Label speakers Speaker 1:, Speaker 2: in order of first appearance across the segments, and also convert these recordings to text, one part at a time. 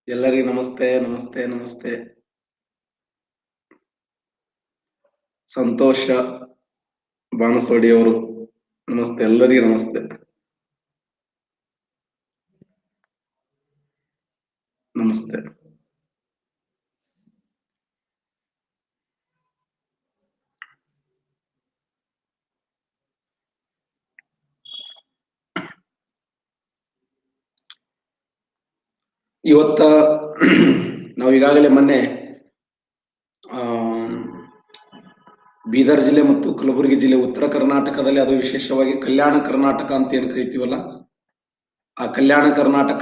Speaker 1: ಎಲ್ಲರಿಗೂ ನಮಸ್ತೆ ನಮಸ್ತೆ ನಮಸ್ತೆ ಸಂತೋಷ ಬಾಣಸೋಡಿ ಅವರು ನಮಸ್ತೆ ಎಲ್ಲರಿಗೂ ನಮಸ್ತೆ ನಮಸ್ತೆ ಇವತ್ತ ನಾವು ಈಗಾಗಲೇ ಮೊನ್ನೆ ಆ ಬೀದರ್ ಜಿಲ್ಲೆ ಮತ್ತು ಕಲಬುರಗಿ ಜಿಲ್ಲೆ ಉತ್ತರ ಕರ್ನಾಟಕದಲ್ಲಿ ಅದು ವಿಶೇಷವಾಗಿ ಕಲ್ಯಾಣ ಕರ್ನಾಟಕ ಅಂತ ಏನ್ ಕರಿತೀವಲ್ಲ ಆ ಕಲ್ಯಾಣ ಕರ್ನಾಟಕ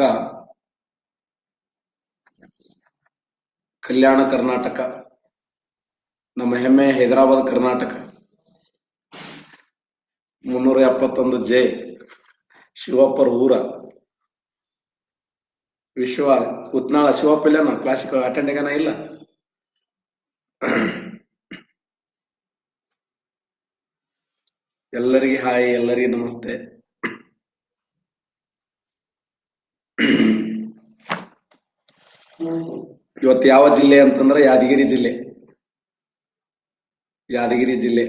Speaker 1: ಕಲ್ಯಾಣ ಕರ್ನಾಟಕ ನಮ್ಮ ಹೆಮ್ಮೆ ಹೈದರಾಬಾದ್ ಕರ್ನಾಟಕ ಮುನ್ನೂರ ಎಪ್ಪತ್ತೊಂದು ಜೆ ಶಿವಪ್ಪರ ಊರ ವಿಶ್ವ ಉತ್ನಾಳ ಶಿವಪ್ಪ ಇಲ್ಲನ ಕ್ಲಾಸಿಕ್ ಅಟೆಂಡ್ ಆಗ್ಯಾನ ಇಲ್ಲ ಎಲ್ಲರಿಗೆ ಹಾಯ್ ಎಲ್ಲರಿಗೆ ನಮಸ್ತೆ ಇವತ್ತು ಯಾವ ಜಿಲ್ಲೆ ಅಂತಂದ್ರೆ ಯಾದಗಿರಿ ಜಿಲ್ಲೆ ಯಾದಗಿರಿ ಜಿಲ್ಲೆ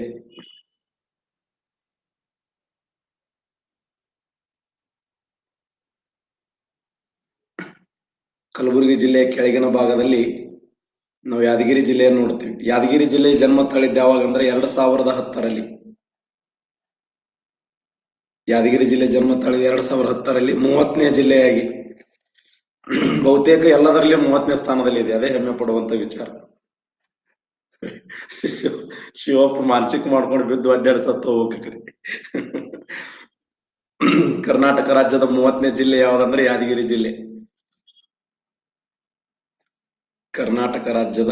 Speaker 1: ಕಲಬುರಗಿ ಜಿಲ್ಲೆಯ ಕೆಳಗಿನ ಭಾಗದಲ್ಲಿ ನಾವು ಯಾದಗಿರಿ ಜಿಲ್ಲೆಯನ್ನು ನೋಡ್ತೀವಿ ಯಾದಗಿರಿ ಜಿಲ್ಲೆ ಜನ್ಮ ತಳಿದ್ದು ಯಾವಾಗ ಅಂದ್ರೆ ಎರಡ್ ಸಾವಿರದ ಹತ್ತರಲ್ಲಿ ಯಾದಗಿರಿ ಜಿಲ್ಲೆ ಜನ್ಮ ತಳಿದ ಎರಡ್ ಸಾವಿರದ ಹತ್ತರಲ್ಲಿ ಮೂವತ್ತನೇ ಜಿಲ್ಲೆಯಾಗಿ ಬಹುತೇಕ ಎಲ್ಲದರಲ್ಲಿ ಮೂವತ್ತನೇ ಸ್ಥಾನದಲ್ಲಿ ಇದೆ ಅದೇ ಹೆಮ್ಮೆ ಪಡುವಂತ ವಿಚಾರ ಶಿವಪ್ಪ ಮಾನಸಿಕ ಮಾಡ್ಕೊಂಡು ಬಿದ್ದು ಅಡ್ಡಾಡ್ ಸತ್ತು ಹೋಗ್ಬೇಕು ಕಡೆ ಕರ್ನಾಟಕ ರಾಜ್ಯದ ಮೂವತ್ತನೇ ಜಿಲ್ಲೆ ಯಾವ್ದಂದ್ರೆ ಯಾದಗಿರಿ ಜಿಲ್ಲೆ ಕರ್ನಾಟಕ ರಾಜ್ಯದ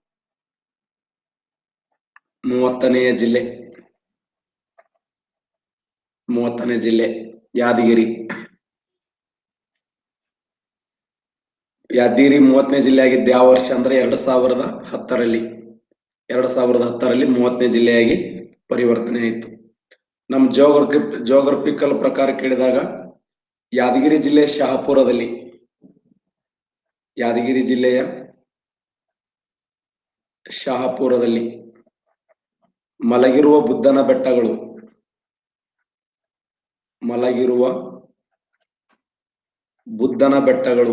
Speaker 1: ಮೂವತ್ತನೆಯ ಜಿಲ್ಲೆ ಮೂವತ್ತನೇ ಜಿಲ್ಲೆ ಯಾದಗಿರಿ ಯಾದಗಿರಿ ಮೂವತ್ತನೇ ಜಿಲ್ಲೆ ಆಗಿದ್ದು ಯಾವ ವರ್ಷ ಅಂದ್ರೆ ಎರಡ್ ಸಾವಿರದ ಹತ್ತರಲ್ಲಿ ಎರಡ್ ಸಾವಿರದ ಹತ್ತರಲ್ಲಿ ಮೂವತ್ತನೇ ಜಿಲ್ಲೆಯಾಗಿ ಪರಿವರ್ತನೆ ಆಯಿತು ನಮ್ಮ ಜೋಗ್ರಫಿ ಜೋಗ್ರಫಿಕಲ್ ಪ್ರಕಾರ ಕೇಳಿದಾಗ ಯಾದಗಿರಿ ಜಿಲ್ಲೆ ಶಹಾಪುರದಲ್ಲಿ ಯಾದಗಿರಿ ಜಿಲ್ಲೆಯ ಶಹಾಪುರದಲ್ಲಿ ಮಲಗಿರುವ ಬುದ್ಧನ ಬೆಟ್ಟಗಳು ಮಲಗಿರುವ ಬುದ್ಧನ ಬೆಟ್ಟಗಳು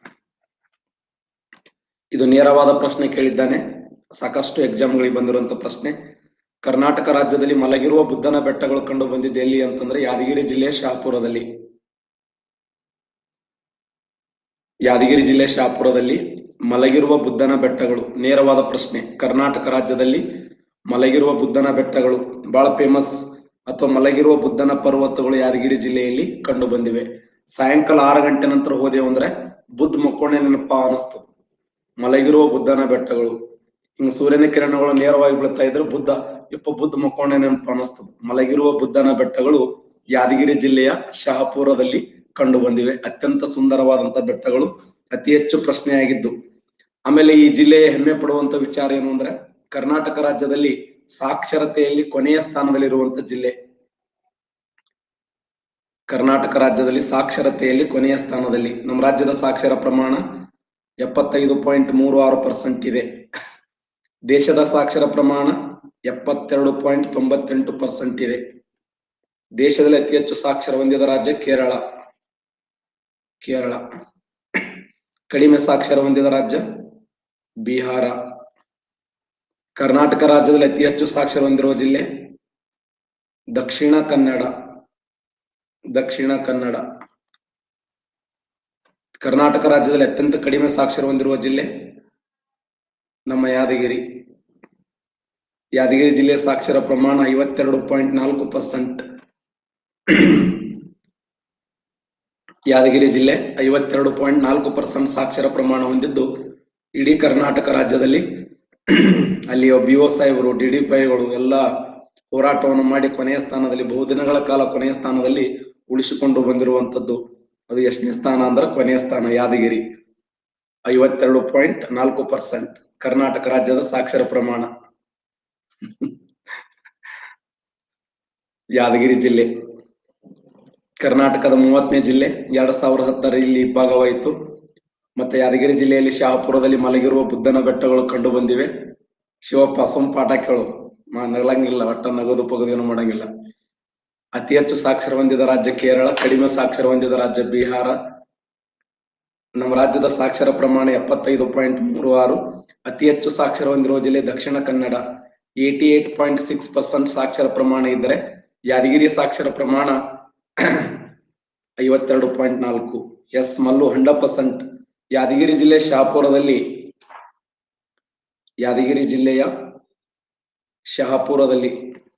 Speaker 1: ಇದು ನೇರವಾದ ಪ್ರಶ್ನೆ ಕೇಳಿದ್ದಾನೆ ಸಾಕಷ್ಟು ಎಕ್ಸಾಮ್ಗಳಿಗೆ ಬಂದಿರುವಂತ ಪ್ರಶ್ನೆ ಕರ್ನಾಟಕ ರಾಜ್ಯದಲ್ಲಿ ಮಲಗಿರುವ ಬುದ್ಧನ ಬೆಟ್ಟಗಳು ಕಂಡು ಬಂದಿದ್ದು ಎಲ್ಲಿ ಅಂತಂದ್ರೆ ಯಾದಗಿರಿ ಜಿಲ್ಲೆಯ ಶಹಾಪುರದಲ್ಲಿ ಯಾದಗಿರಿ ಜಿಲ್ಲೆ ಶಹಾಪುರದಲ್ಲಿ ಮಲಗಿರುವ ಬುದ್ಧನ ಬೆಟ್ಟಗಳು ನೇರವಾದ ಪ್ರಶ್ನೆ ಕರ್ನಾಟಕ ರಾಜ್ಯದಲ್ಲಿ ಮಲಗಿರುವ ಬುದ್ಧನ ಬೆಟ್ಟಗಳು ಬಹಳ ಫೇಮಸ್ ಅಥವಾ ಮಲಗಿರುವ ಬುದ್ಧನ ಪರ್ವತಗಳು ಯಾದಗಿರಿ ಜಿಲ್ಲೆಯಲ್ಲಿ ಕಂಡು ಬಂದಿವೆ ಸಾಯಂಕಾಲ ಆರು ಗಂಟೆ ನಂತರ ಹೋದೆವು ಅಂದ್ರೆ ಬುದ್ಧ ಮಕ್ಕೊಂಡೆ ನೆನಪ ಅನಿಸ್ತದೆ ಮಲಗಿರುವ ಬುದ್ಧನ ಬೆಟ್ಟಗಳು ಹಿಂಗ ಸೂರ್ಯನ ಕಿರಣಗಳು ನೇರವಾಗಿ ಬೀಳ್ತಾ ಇದ್ರೆ ಬುದ್ಧ ಇಪ್ಪ ಬುದ್ಧ ಮಕ್ಕೊಂಡೆ ನೆನಪ ಅನಿಸ್ತದೆ ಮಲಗಿರುವ ಬುದ್ಧನ ಬೆಟ್ಟಗಳು ಯಾದಗಿರಿ ಜಿಲ್ಲೆಯ ಶಹಾಪುರದಲ್ಲಿ ಕಂಡು ಬಂದಿವೆ ಅತ್ಯಂತ ಸುಂದರವಾದಂತ ಬೆಟ್ಟಗಳು ಅತಿ ಹೆಚ್ಚು ಪ್ರಶ್ನೆಯಾಗಿದ್ದು ಆಮೇಲೆ ಈ ಜಿಲ್ಲೆಯ ಹೆಮ್ಮೆ ಪಡುವಂತ ವಿಚಾರ ಏನು ಅಂದ್ರೆ ಕರ್ನಾಟಕ ರಾಜ್ಯದಲ್ಲಿ ಸಾಕ್ಷರತೆಯಲ್ಲಿ ಕೊನೆಯ ಸ್ಥಾನದಲ್ಲಿರುವಂತ ಜಿಲ್ಲೆ ಕರ್ನಾಟಕ ರಾಜ್ಯದಲ್ಲಿ ಸಾಕ್ಷರತೆಯಲ್ಲಿ ಕೊನೆಯ ಸ್ಥಾನದಲ್ಲಿ ನಮ್ಮ ರಾಜ್ಯದ ಸಾಕ್ಷರ ಪ್ರಮಾಣ ಎಪ್ಪತ್ತೈದು ಪಾಯಿಂಟ್ ಮೂರು ಆರು ಪರ್ಸೆಂಟ್ ಇದೆ ದೇಶದ ಸಾಕ್ಷರ ಪ್ರಮಾಣ ಎಪ್ಪತ್ತೆರಡು ಪಾಯಿಂಟ್ ತೊಂಬತ್ತೆಂಟು ಪರ್ಸೆಂಟ್ ಇದೆ ದೇಶದಲ್ಲಿ ಅತಿ ಹೆಚ್ಚು ಸಾಕ್ಷರ ಹೊಂದಿದ ರಾಜ್ಯ ಕೇರಳ ಕೇರಳ ಕಡಿಮೆ ಸಾಕ್ಷರ ಹೊಂದಿದ ರಾಜ್ಯ ಬಿಹಾರ ಕರ್ನಾಟಕ ರಾಜ್ಯದಲ್ಲಿ ಅತಿ ಹೆಚ್ಚು ಸಾಕ್ಷರ ಹೊಂದಿರುವ ಜಿಲ್ಲೆ ದಕ್ಷಿಣ ಕನ್ನಡ ದಕ್ಷಿಣ ಕನ್ನಡ ಕರ್ನಾಟಕ ರಾಜ್ಯದಲ್ಲಿ ಅತ್ಯಂತ ಕಡಿಮೆ ಸಾಕ್ಷರ ಹೊಂದಿರುವ ಜಿಲ್ಲೆ ನಮ್ಮ ಯಾದಗಿರಿ ಯಾದಗಿರಿ ಜಿಲ್ಲೆ ಸಾಕ್ಷರ ಪ್ರಮಾಣ ಐವತ್ತೆರಡು ಪಾಯಿಂಟ್ ನಾಲ್ಕು ಪರ್ಸೆಂಟ್ ಯಾದಗಿರಿ ಜಿಲ್ಲೆ ಐವತ್ತೆರಡು ಪಾಯಿಂಟ್ ನಾಲ್ಕು ಪರ್ಸೆಂಟ್ ಸಾಕ್ಷರ ಪ್ರಮಾಣ ಹೊಂದಿದ್ದು ಇಡೀ ಕರ್ನಾಟಕ ರಾಜ್ಯದಲ್ಲಿ ಅಲ್ಲಿ ಬಿ ಒ ಸಾಹೇಬರು ಡಿ ಡಿ ಪೈಗಳು ಎಲ್ಲ ಹೋರಾಟವನ್ನು ಮಾಡಿ ಕೊನೆಯ ಸ್ಥಾನದಲ್ಲಿ ಬಹುದಿನಗಳ ಕಾಲ ಕೊನೆಯ ಸ್ಥಾನದಲ್ಲಿ ಉಳಿಸಿಕೊಂಡು ಬಂದಿರುವಂತದ್ದು ಅದು ಎಷ್ಟನೇ ಸ್ಥಾನ ಅಂದ್ರೆ ಕೊನೆಯ ಸ್ಥಾನ ಯಾದಗಿರಿ ಐವತ್ತೆರಡು ಪಾಯಿಂಟ್ ನಾಲ್ಕು ಪರ್ಸೆಂಟ್ ಕರ್ನಾಟಕ ರಾಜ್ಯದ ಸಾಕ್ಷರ ಪ್ರಮಾಣ ಯಾದಗಿರಿ ಜಿಲ್ಲೆ ಕರ್ನಾಟಕದ ಮೂವತ್ತನೇ ಜಿಲ್ಲೆ ಎರಡ್ ಸಾವಿರದ ಹತ್ತರ ಇಲ್ಲಿ ಭಾಗವಾಯಿತು ಮತ್ತೆ ಯಾದಗಿರಿ ಜಿಲ್ಲೆಯಲ್ಲಿ ಶಹಾಪುರದಲ್ಲಿ ಮಲಗಿರುವ ಬುದ್ಧನ ಬೆಟ್ಟಗಳು ಕಂಡು ಬಂದಿವೆ ಶಿವಪ್ಪ ಸುಮ್ ಪಾಠ ಕೇಳು ಮಾ ನಗಲಂಗಿಲ್ಲ ಒಟ್ಟ ನಗದು ಪಗದು ಏನು ಮಾಡಂಗಿಲ್ಲ ಅತಿ ಹೆಚ್ಚು ಸಾಕ್ಷರ ಹೊಂದಿದ ರಾಜ್ಯ ಕೇರಳ ಕಡಿಮೆ ಸಾಕ್ಷರ ಹೊಂದಿದ ರಾಜ್ಯ ಬಿಹಾರ ನಮ್ಮ ರಾಜ್ಯದ ಸಾಕ್ಷರ ಪ್ರಮಾಣ ಎಪ್ಪತ್ತೈದು ಪಾಯಿಂಟ್ ಮೂರು ಆರು ಅತಿ ಹೆಚ್ಚು ಸಾಕ್ಷರ ಹೊಂದಿರುವ ಜಿಲ್ಲೆ Dakshina Kannada eighty eight point six percent ಸಾಕ್ಷರ ಪ್ರಮಾಣ ಇದ್ದರೆ ಯಾದಗಿರಿ ಸಾಕ್ಷರ ಪ್ರಮಾಣ ಐವತ್ತೆರಡು ಪಾಯಿಂಟ್ ನಾಲ್ಕು S Mallu hundred percent Yadgir ಜಿಲ್ಲೆ ಶಹಾಪುರದಲ್ಲಿ ಯಾದಗಿರಿ ಜಿಲ್ಲೆಯ ಶಹಾಪುರದಲ್ಲಿ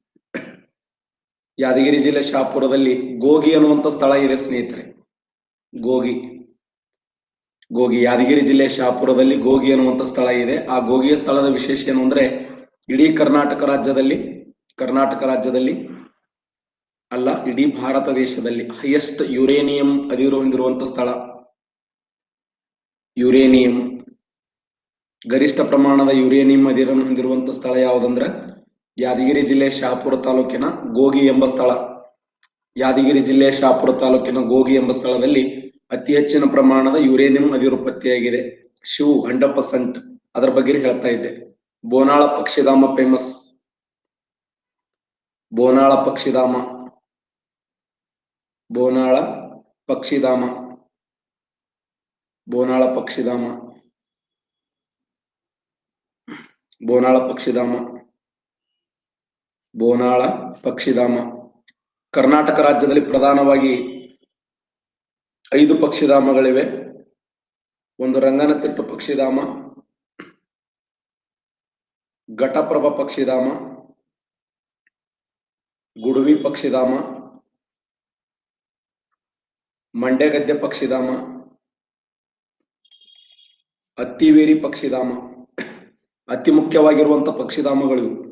Speaker 1: ಯಾದಗಿರಿ ಜಿಲ್ಲೆ ಶಹಾಪುರದಲ್ಲಿ ಗೋಗಿ ಅನ್ನುವಂತ ಸ್ಥಳ ಇದೆ ಸ್ನೇಹಿತರೆ ಗೋಗಿ ಗೋಗಿ ಯಾದಗಿರಿ ಜಿಲ್ಲೆ ಶಹಾಪುರದಲ್ಲಿ ಗೋಗಿ ಅನ್ನುವಂತ ಸ್ಥಳ ಇದೆ ಆ ಗೋಗಿಯ ಸ್ಥಳದ ವಿಶೇಷ ಏನು ಅಂದ್ರೆ ಇಡೀ ಕರ್ನಾಟಕ ರಾಜ್ಯದಲ್ಲಿ ಕರ್ನಾಟಕ ರಾಜ್ಯದಲ್ಲಿ ಅಲ್ಲ ಇಡೀ ಭಾರತ ದೇಶದಲ್ಲಿ ಹೈಯೆಸ್ಟ್ ಯುರೇನಿಯಂ ಅದಿರು ಹೊಂದಿರುವಂತ ಸ್ಥಳ ಯುರೇನಿಯಂ ಗರಿಷ್ಠ ಪ್ರಮಾಣದ ಯುರೇನಿಯಂ ಅದಿರನ್ನು ಹೊಂದಿರುವಂತ ಸ್ಥಳ ಯಾವುದಂದ್ರೆ ಯಾದಗಿರಿ ಜಿಲ್ಲೆ ಶಹಾಪುರ ತಾಲೂಕಿನ ಗೋಗಿ ಎಂಬ ಸ್ಥಳ ಯಾದಗಿರಿ ಜಿಲ್ಲೆ ಶಹಾಪುರ ತಾಲೂಕಿನ ಗೋಗಿ ಎಂಬ ಸ್ಥಳದಲ್ಲಿ ಅತಿ ಹೆಚ್ಚಿನ ಪ್ರಮಾಣದ ಯುರೇನಿಯಂ ಅದಿರು ಪತ್ತೆಯಾಗಿದೆ ಶಿವ್ ಹಂಡ್ರೆಡ್ ಪರ್ಸೆಂಟ್ ಅದರ ಬಗ್ಗೆ ಹೇಳ್ತಾ ಇದ್ದೆ ಬೋನಾಳ ಪಕ್ಷಿಧಾಮ ಫೇಮಸ್ ಬೋನಾಳ ಪಕ್ಷಿಧಾಮ ಬೋನಾಳ ಪಕ್ಷಿಧಾಮ ಬೋನಾಳ ಪಕ್ಷಿಧಾಮ ಬೋನಾಳ ಪಕ್ಷಿಧಾಮ ಬೋನಾಳ ಪಕ್ಷಿಧಾಮ ಕರ್ನಾಟಕ ರಾಜ್ಯದಲ್ಲಿ ಪ್ರಧಾನವಾಗಿ ಐದು ಪಕ್ಷಿಧಾಮಗಳಿವೆ ಒಂದು ರಂಗನತಿಟ್ಟು ಪಕ್ಷಿಧಾಮ ಘಟಪ್ರಭ ಪಕ್ಷಿಧಾಮ ಗುಡುವಿ ಪಕ್ಷಿಧಾಮ ಮಂಡ್ಯಗದ್ದೆ ಪಕ್ಷಿಧಾಮ ಅತ್ತಿವೇರಿ ಪಕ್ಷಿಧಾಮ ಅತಿ ಮುಖ್ಯವಾಗಿರುವಂತ ಪಕ್ಷಿಧಾಮಗಳು ಇವು.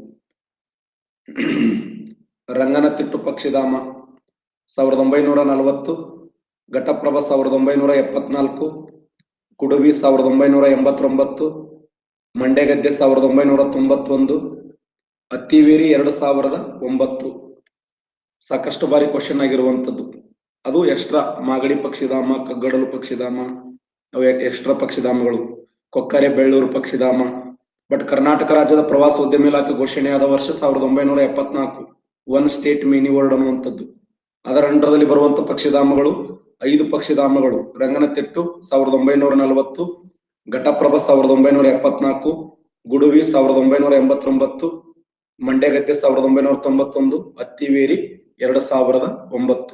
Speaker 1: ರಂಗನತಿಟ್ಟು ಪಕ್ಷಿಧಾಮ ಸಾವಿರದ ಒಂಬೈನೂರ ನಲವತ್ತು ಘಟಪ್ರಭ ಸಾವಿರದ ಒಂಬೈನೂರ ಎಪ್ಪತ್ನಾಲ್ಕು ಕುಡುಬಿ ಸಾವಿರದ ಒಂಬೈನೂರ ಎಂಬತ್ತೊಂಬತ್ತು ಮಂಡ್ಯಗದ್ದೆ ಸಾವಿರದ ಒಂಬೈನೂರ ತೊಂಬತ್ತೊಂದು ಅತ್ತಿವೇರಿ ಎರಡು ಸಾವಿರದ ಒಂಬತ್ತು ಸಾಕಷ್ಟು ಬಾರಿ ಕ್ವಶನ್ ಆಗಿರುವಂತದ್ದು ಅದು ಎಕ್ಸ್ಟ್ರಾ ಮಾಗಡಿ ಪಕ್ಷಿಧಾಮ ಕಗ್ಗಡಲು ಪಕ್ಷಿಧಾಮ ಅವು ಎಕ್ಸ್ಟ್ರಾ ಪಕ್ಷಿಧಾಮಗಳು ಕೊಕ್ಕರೆ ಬೆಳ್ಳೂರು ಪಕ್ಷಿಧಾಮ ಬಟ್ ಕರ್ನಾಟಕ ರಾಜ್ಯದ ಪ್ರವಾಸೋದ್ಯಮ ಇಲಾಖೆ ಘೋಷಣೆಯಾದ ವರ್ಷ ಸಾವಿರದ ಒಂಬೈನೂರ ಎಪ್ಪತ್ನಾಲ್ಕು ಒನ್ ಸ್ಟೇಟ್ ಮಿನಿ ವರ್ಲ್ಡ್ ಅನ್ನುವಂಥದ್ದು ಅದರ ಅಂಡರದಲ್ಲಿ ಬರುವಂತ ಪಕ್ಷಿಧಾಮಗಳು ಐದು ಪಕ್ಷಿಧಾಮಗಳು ರಂಗನತಿಟ್ಟು ಸಾವಿರದ ಒಂಬೈನೂರ ನಲವತ್ತು ಘಟಪ್ರಭ ಸಾವಿರದ ಒಂಬೈನೂರ ಎಪ್ಪತ್ನಾಲ್ಕು ಗುಡುವಿ ಸಾವಿರದ ಒಂಬೈನೂರ ಎಂಬತ್ತೊಂಬತ್ತು ಮಂಡ್ಯಗದ್ದೆ ಸಾವಿರದ ಒಂಬೈನೂರ ತೊಂಬತ್ತೊಂದು ಅತ್ತಿವೇರಿ ಎರಡು ಸಾವಿರದ ಒಂಬತ್ತು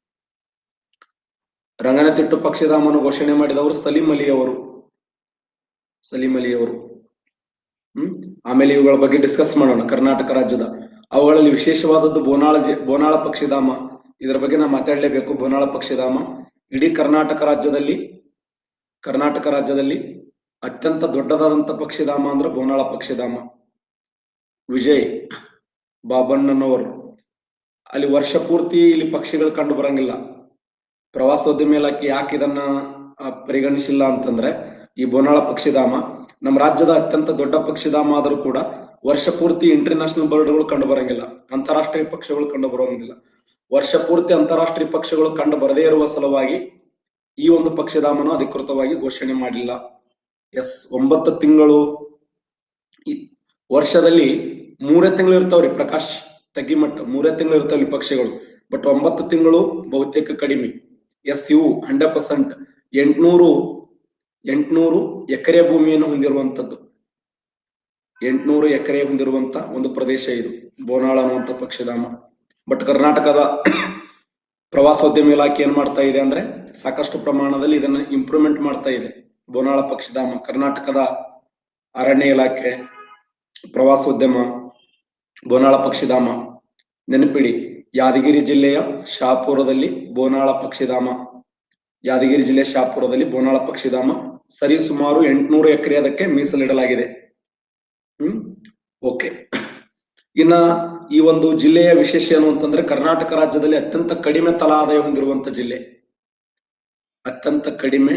Speaker 1: ರಂಗನತಿಟ್ಟು ಪಕ್ಷಿಧಾಮವನ್ನು ಘೋಷಣೆ ಮಾಡಿದವರು ಸಲೀಂ ಅಲಿ ಅವರು ಸಲೀಂ ಅಲಿ ಅವರು ಹ್ಮ್ ಆಮೇಲೆ ಇವುಗಳ ಬಗ್ಗೆ ಡಿಸ್ಕಸ್ ಮಾಡೋಣ ಕರ್ನಾಟಕ ರಾಜ್ಯದ ಅವುಗಳಲ್ಲಿ ವಿಶೇಷವಾದದ್ದು ಬೋನಾಳ ಜಿ- ಬೋನಾಳ ಪಕ್ಷಿಧಾಮ ಇದರ ಬಗ್ಗೆ ನಾ ಮಾತಾಡಲೇಬೇಕು ಬೋನಾಳ ಪಕ್ಷಿಧಾಮ ಇಡೀ ಕರ್ನಾಟಕ ರಾಜ್ಯದಲ್ಲಿ ಕರ್ನಾಟಕ ರಾಜ್ಯದಲ್ಲಿ ಅತ್ಯಂತ ದೊಡ್ಡದಾದಂತ ಪಕ್ಷಿಧಾಮ ಅಂದ್ರೆ ಬೋನಾಳ ಪಕ್ಷಿಧಾಮ ವಿಜಯ್ ಬಾಬಣ್ಣನವರು ಅಲ್ಲಿ ವರ್ಷ ಪೂರ್ತಿ ಇಲ್ಲಿ ಪಕ್ಷಿಗಳು ಕಂಡು ಬರಂಗಿಲ್ಲ ಪ್ರವಾಸೋದ್ಯಮ ಇಲಾಖೆ ಯಾಕೆ ಇದನ್ನ ಆ, ಪರಿಗಣಿಸಿಲ್ಲ ಅಂತಂದ್ರೆ ಈ ಬೋನಾಳ ಪಕ್ಷಿಧಾಮ ನಮ್ಮ ರಾಜ್ಯದ ಅತ್ಯಂತ ದೊಡ್ಡ ಪಕ್ಷಿಧಾಮ ಆದರೂ ಕೂಡ ವರ್ಷ ಪೂರ್ತಿ ಇಂಟರ್ನ್ಯಾಷನಲ್ ಬರ್ಡ್ಗಳು ಕಂಡು ಬರಂಗಿಲ್ಲ ಅಂತಾರಾಷ್ಟ್ರೀಯ ಪಕ್ಷಿಗಳು ಕಂಡು ಬರೋಂಗಿಲ್ಲ ವರ್ಷ ಪೂರ್ತಿ ಅಂತಾರಾಷ್ಟ್ರೀಯ ಪಕ್ಷಿಗಳು ಕಂಡು ಬರದೇ ಇರುವ ಸಲುವಾಗಿ ಈ ಒಂದು ಪಕ್ಷಿಧಾಮನ ಅಧಿಕೃತವಾಗಿ ಘೋಷಣೆ ಮಾಡಿಲ್ಲ ಎಸ್ ಒಂಬತ್ತು ತಿಂಗಳು ಈ ವರ್ಷದಲ್ಲಿ ಮೂರೇ ತಿಂಗಳು ಇರ್ತಾವ್ರಿ ಪ್ರಕಾಶ್ ತಗ್ಗಿಮಟ್ಟ ಮೂರೇ ತಿಂಗಳು ಇರ್ತಾವ್ರಿ ಪಕ್ಷಿಗಳು ಬಟ್ ಒಂಬತ್ತು ತಿಂಗಳು ಬಹುತೇಕ ಕಡಿಮೆ ಎಸ್ ಇವು ಹಂಡ್ರೆಡ್ ಪರ್ಸೆಂಟ್ ಎಂಟ್ನೂರು ಎಂಟ್ನೂರು ಎಕರೆ ಭೂಮಿಯನ್ನು ಹೊಂದಿರುವಂತದ್ದು ಎಂಟ್ನೂರು ಎಕರೆ ಹೊಂದಿರುವಂತ ಒಂದು ಪ್ರದೇಶ ಇದು ಬೋನಾಳ ಅನ್ನುವಂತ ಪಕ್ಷಿಧಾಮ ಬಟ್ ಕರ್ನಾಟಕದ ಪ್ರವಾಸೋದ್ಯಮ ಇಲಾಖೆ ಏನ್ ಮಾಡ್ತಾ ಇದೆ ಅಂದ್ರೆ ಸಾಕಷ್ಟು ಪ್ರಮಾಣದಲ್ಲಿ ಇದನ್ನ ಇಂಪ್ರೂವ್ಮೆಂಟ್ ಮಾಡ್ತಾ ಇದೆ ಬೋನಾಳ ಪಕ್ಷಿಧಾಮ ಕರ್ನಾಟಕದ ಅರಣ್ಯ ಇಲಾಖೆ ಪ್ರವಾಸೋದ್ಯಮ ಬೋನಾಳ ಪಕ್ಷಿಧಾಮ ನೆನಪಿಡಿ ಯಾದಗಿರಿ ಜಿಲ್ಲೆಯ ಶಾಪುರದಲ್ಲಿ ಬೋನಾಳ ಪಕ್ಷಿಧಾಮ ಯಾದಗಿರಿ ಜಿಲ್ಲೆ ಶಾಪುರದಲ್ಲಿ ಬೋನಾಳ ಪಕ್ಷಿಧಾಮ ಸರಿ ಸುಮಾರು ಎಂಟುನೂರು ಎಕರೆ ಅದಕ್ಕೆ ಮೀಸಲಿಡಲಾಗಿದೆ ಹ್ಮ್ ಓಕೆ ಇನ್ನ ಈ ಒಂದು ಜಿಲ್ಲೆಯ ವಿಶೇಷ ಏನು ಅಂತಂದ್ರೆ ಕರ್ನಾಟಕ ರಾಜ್ಯದಲ್ಲಿ ಅತ್ಯಂತ ಕಡಿಮೆ ತಲಾ ಆದಾಯ ಹೊಂದಿರುವಂತ ಜಿಲ್ಲೆ ಅತ್ಯಂತ ಕಡಿಮೆ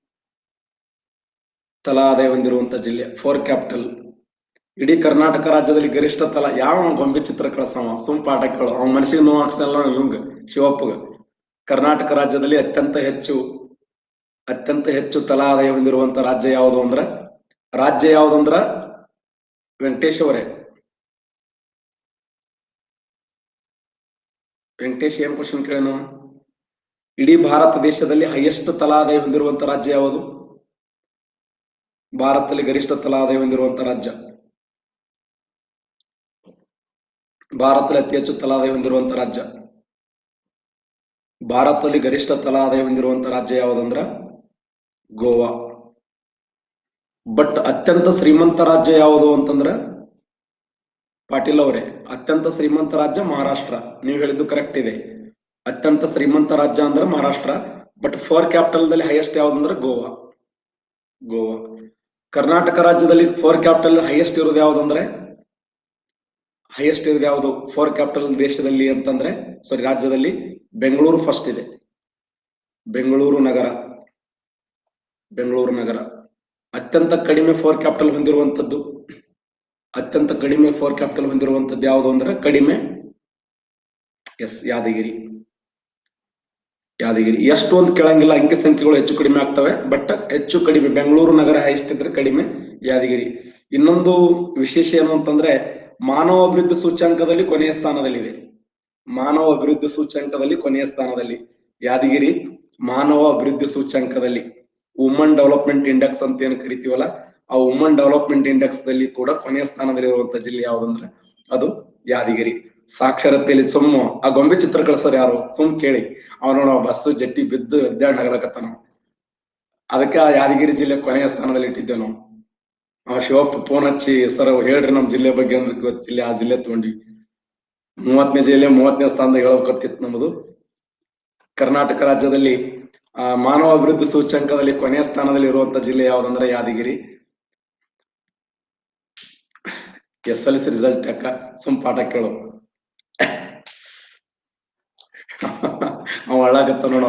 Speaker 1: ತಲಾ ಆದಾಯ ಹೊಂದಿರುವಂತ ಜಿಲ್ಲೆ ಫೋರ್ ಕ್ಯಾಪಿಟಲ್ ಇಡೀ ಕರ್ನಾಟಕ ರಾಜ್ಯದಲ್ಲಿ ಗರಿಷ್ಠ ತಲಾ ಯಾವ ಗೊಂಬೆ ಚಿತ್ರ ಕಳ್ಸವ ಸುಮ್ ಪಾಠ ಕೇಳು ಅವ್ನ ಮನಸ್ಸಿಗೆ ನೋವು ಹಾಕ್ಸಲ್ಲ ಇವಂಗ ಶಿವಪ್ಪಗ ಕರ್ನಾಟಕ ರಾಜ್ಯದಲ್ಲಿ ಅತ್ಯಂತ ಹೆಚ್ಚು ಅತ್ಯಂತ ಹೆಚ್ಚು ತಲಾ ಆದಾಯ ಹೊಂದಿರುವಂತ ರಾಜ್ಯ ಯಾವುದು ಅಂದ್ರ ರಾಜ್ಯ ಯಾವುದು ಅಂದ್ರ ವೆಂಕಟೇಶ್ ಅವರೇ ವೆಂಕಟೇಶ್ ಏನ್ ಕ್ವಶನ್ ಕೇಳೋಣ ಇಡೀ ಭಾರತ ದೇಶದಲ್ಲಿ ಹೈಯೆಸ್ಟ್ ತಲಾ ಆದಾಯ ಹೊಂದಿರುವಂತ ರಾಜ್ಯ ಯಾವುದು ಭಾರತದಲ್ಲಿ ಗರಿಷ್ಠ ತಲಾ ಆದಾಯ ಹೊಂದಿರುವಂತ ರಾಜ್ಯ ಭಾರತದಲ್ಲಿ ಅತಿ ಹೆಚ್ಚು ತಲಾ ಆದಾಯ ಹೊಂದಿರುವಂತ ರಾಜ್ಯ ಭಾರತದಲ್ಲಿ ಗರಿಷ್ಠ ತಲಾ ಆದಾಯ ಹೊಂದಿರುವಂತ ರಾಜ್ಯ ಯಾವುದಂದ್ರ ಗೋವಾ ಬಟ್ ಅತ್ಯಂತ ಶ್ರೀಮಂತ ರಾಜ್ಯ ಯಾವುದು ಅಂತಂದ್ರ ಪಾಟೀಲ್ ಅವರೇ ಅತ್ಯಂತ ಶ್ರೀಮಂತ ರಾಜ್ಯ ಮಹಾರಾಷ್ಟ್ರ ನೀವು ಹೇಳಿದ್ದು ಕರೆಕ್ಟ್ ಇದೆ ಅತ್ಯಂತ ಶ್ರೀಮಂತ ರಾಜ್ಯ ಅಂದ್ರೆ ಮಹಾರಾಷ್ಟ್ರ ಬಟ್ ಫೋರ್ ಕ್ಯಾಪಿಟಲ್ ದಲ್ಲಿ ಹೈಯೆಸ್ಟ್ ಯಾವ್ದಂದ್ರೆ ಗೋವಾ ಗೋವಾ ಕರ್ನಾಟಕ ರಾಜ್ಯದಲ್ಲಿ ಫೋರ್ ಕ್ಯಾಪಿಟಲ್ ಹೈಯೆಸ್ಟ್ ಇರೋದು ಯಾವ್ದಂದ್ರೆ ಹೈಯೆಸ್ಟ್ ಇರೋದು ಯಾವುದು ಫೋರ್ ಕ್ಯಾಪಿಟಲ್ ದೇಶದಲ್ಲಿ ಅಂತಂದ್ರೆ ಸಾರಿ ರಾಜ್ಯದಲ್ಲಿ ಬೆಂಗಳೂರು ಫಸ್ಟ್ ಇದೆ ಬೆಂಗಳೂರು ನಗರ ಬೆಂಗಳೂರು ನಗರ ಅತ್ಯಂತ ಕಡಿಮೆ ಫೋರ್ ಕ್ಯಾಪಿಟಲ್ ಹೊಂದಿರುವಂತದ್ದು ಅತ್ಯಂತ ಕಡಿಮೆ ಫೋರ್ ಕ್ಯಾಪಿಟಲ್ ಹೊಂದಿರುವಂತದ್ದು ಯಾವುದು ಅಂದ್ರೆ ಕಡಿಮೆ ಎಸ್ ಯಾದಗಿರಿ ಯಾದಗಿರಿ ಎಷ್ಟು ಅಂತ ಕೇಳಂಗಿಲ್ಲ ಅಂಕಿ ಸಂಖ್ಯೆಗಳು ಹೆಚ್ಚು ಕಡಿಮೆ ಆಗ್ತವೆ ಬಟ್ ಹೆಚ್ಚು ಕಡಿಮೆ ಬೆಂಗಳೂರು ನಗರ ಎಷ್ಟಿದ್ರೆ ಕಡಿಮೆ ಯಾದಗಿರಿ ಇನ್ನೊಂದು ವಿಶೇಷ ಏನು ಅಂತಂದ್ರೆ ಮಾನವ ಅಭಿವೃದ್ಧಿ ಸೂಚ್ಯಂಕದಲ್ಲಿ ಕೊನೆಯ ಸ್ಥಾನದಲ್ಲಿದೆ ಮಾನವ ಅಭಿವೃದ್ಧಿ ಸೂಚ್ಯಂಕದಲ್ಲಿ ಕೊನೆಯ ಸ್ಥಾನದಲ್ಲಿ ಯಾದಗಿರಿ ಮಾನವ ಅಭಿವೃದ್ಧಿ ಸೂಚ್ಯಂಕದಲ್ಲಿ ವುಮನ್ ಡೆವಲಪ್ಮೆಂಟ್ ಇಂಡೆಕ್ಸ್ ಅಂತ ಏನು ಕರಿತೀವಲ್ಲ ಆ ವುಮನ್ ಡೆವಲಪ್ಮೆಂಟ್ ಇಂಡೆಕ್ಸ್ ದಲ್ಲಿ ಕೂಡ ಕೊನೆಯ ಸ್ಥಾನದಲ್ಲಿ ಇರುವಂತ ಜಿಲ್ಲೆ ಯಾವ್ದಂದ್ರೆ ಅದು ಯಾದಗಿರಿ ಸಾಕ್ಷರತೆಯಲ್ಲಿ ಸುಮ್ಮ ಆ ಗೊಂಬೆ ಚಿತ್ರ ಕಳ್ಸೋರು ಯಾರು ಸುಮ್ ಕೇಳಿ ಅವನು ಬಸ್ಸು ಜಟ್ಟಿ ಬಿದ್ದು ಎದ್ದಾಡ್ ನಗಲಕತ್ತಾನ ಅದಕ್ಕೆ ಆ ಯಾದಗಿರಿ ಜಿಲ್ಲೆ ಕೊನೆಯ ಸ್ಥಾನದಲ್ಲಿ ಇಟ್ಟಿದ್ದೇವೆ ನಾವು ಆ ಶಿವಪ್ಪ ಫೋನ್ ಹಚ್ಚಿ ಸರ್ ಹೇಳ್ರಿ ನಮ್ ಜಿಲ್ಲೆ ಬಗ್ಗೆ ಅಂದ್ರೆ ಗೊತ್ತಿಲ್ಲ ಆ ಜಿಲ್ಲೆ ತಗೊಂಡ್ವಿ ಮೂವತ್ತನೇ ಜಿಲ್ಲೆ ಮೂವತ್ತನೇ ಸ್ಥಾನದಾಗ ಹೇಳ್ಬೇಕತ್ತಿತ್ತು ನಮ್ಮದು ಕರ್ನಾಟಕ ರಾಜ್ಯದಲ್ಲಿ ಆ ಮಾನವ ಅಭಿವೃದ್ಧಿ ಸೂಚ್ಯಂಕದಲ್ಲಿ ಕೊನೆಯ ಸ್ಥಾನದಲ್ಲಿ ಇರುವಂತ ಜಿಲ್ಲೆ ಯಾವ್ದಂದ್ರೆ Yadgir S L C result ಯಾಕ ಸುಮ್ ಪಾಠ ಕೇಳು ಅವ ಅಳ್ಳಾಗತ್ತ ನೋಡ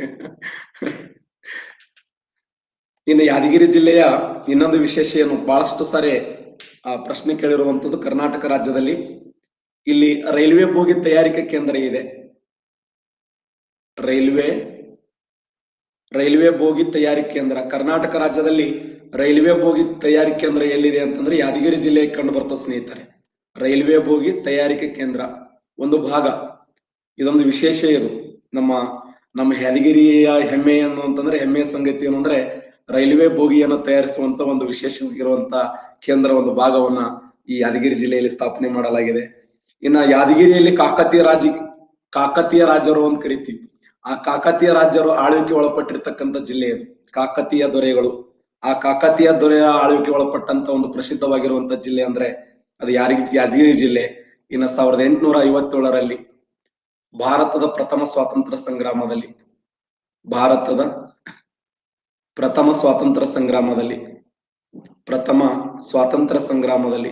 Speaker 1: ಇನ್ನು ಯಾದಗಿರಿ ಜಿಲ್ಲೆಯ ಇನ್ನೊಂದು ವಿಶೇಷ ಏನು ಬಹಳಷ್ಟು ಸಾರಿ ಆ ಪ್ರಶ್ನೆ ಕೇಳಿರುವಂತದ್ದು ಕರ್ನಾಟಕ ರಾಜ್ಯದಲ್ಲಿ ಇಲ್ಲಿ ರೈಲ್ವೆ ಬೋಗಿ ತಯಾರಿಕಾ ಕೇಂದ್ರ ಇದೆ ರೈಲ್ವೆ ರೈಲ್ವೆ ಬೋಗಿ ತಯಾರಿ ಕೇಂದ್ರ ಕರ್ನಾಟಕ ರಾಜ್ಯದಲ್ಲಿ ರೈಲ್ವೆ ಬೋಗಿ ತಯಾರಿ ಕೇಂದ್ರ ಎಲ್ಲಿದೆ ಅಂತಂದ್ರೆ ಯಾದಗಿರಿ ಜಿಲ್ಲೆ ಕಂಡು ಬರ್ತದೆ ಸ್ನೇಹಿತರೆ ರೈಲ್ವೆ ಬೋಗಿ ತಯಾರಿಕೆ ಕೇಂದ್ರ ಒಂದು ಭಾಗ ಇದೊಂದು ವಿಶೇಷ ಇದು ನಮ್ಮ ನಮ್ಮ ಯಾದಗಿರಿಯ ಹೆಮ್ಮೆ ಏನು ಅಂತಂದ್ರೆ ಹೆಮ್ಮೆಯ ಸಂಗತಿ ಏನು ಅಂದ್ರೆ ರೈಲ್ವೆ ಬೋಗಿಯನ್ನು ತಯಾರಿಸುವಂತ ಒಂದು ವಿಶೇಷವಾಗಿರುವಂತ ಕೇಂದ್ರ ಒಂದು ಭಾಗವನ್ನ ಈ ಯಾದಗಿರಿ ಜಿಲ್ಲೆಯಲ್ಲಿ ಸ್ಥಾಪನೆ ಮಾಡಲಾಗಿದೆ ಇನ್ನ ಯಾದಗಿರಿಯಲ್ಲಿ ಕಾಕತೀಯ ರಾಜ ಕಾಕತೀಯ ರಾಜರು ಅಂತ ಕರಿತೀವಿ ಆ ಕಾಕತೀಯ ರಾಜರು ಆಳ್ವಿಕೆ ಒಳಪಟ್ಟಿರ್ತಕ್ಕಂಥ ಜಿಲ್ಲೆ ಇದು ಕಾಕತೀಯ ದೊರೆಗಳು ಆ ಕಾಕತೀಯ ದೊರೆಯ ಆಳ್ವಿಕೆ ಒಳಪಟ್ಟಂತ ಒಂದು ಪ್ರಸಿದ್ಧವಾಗಿರುವಂತ ಜಿಲ್ಲೆ ಅಂದ್ರೆ ಅದು ಯಾರಿಗೆ ಯಾದಗಿರಿ ಜಿಲ್ಲೆ ಇನ್ನ ಸಾವಿರದ ಎಂಟುನೂರ ಐವತ್ತೇಳರಲ್ಲಿ ಭಾರತದ ಪ್ರಥಮ ಸ್ವಾತಂತ್ರ್ಯ ಸಂಗ್ರಾಮದಲ್ಲಿ ಭಾರತದ ಪ್ರಥಮ ಸ್ವಾತಂತ್ರ್ಯ ಸಂಗ್ರಾಮದಲ್ಲಿ ಪ್ರಥಮ ಸ್ವಾತಂತ್ರ್ಯ ಸಂಗ್ರಾಮದಲ್ಲಿ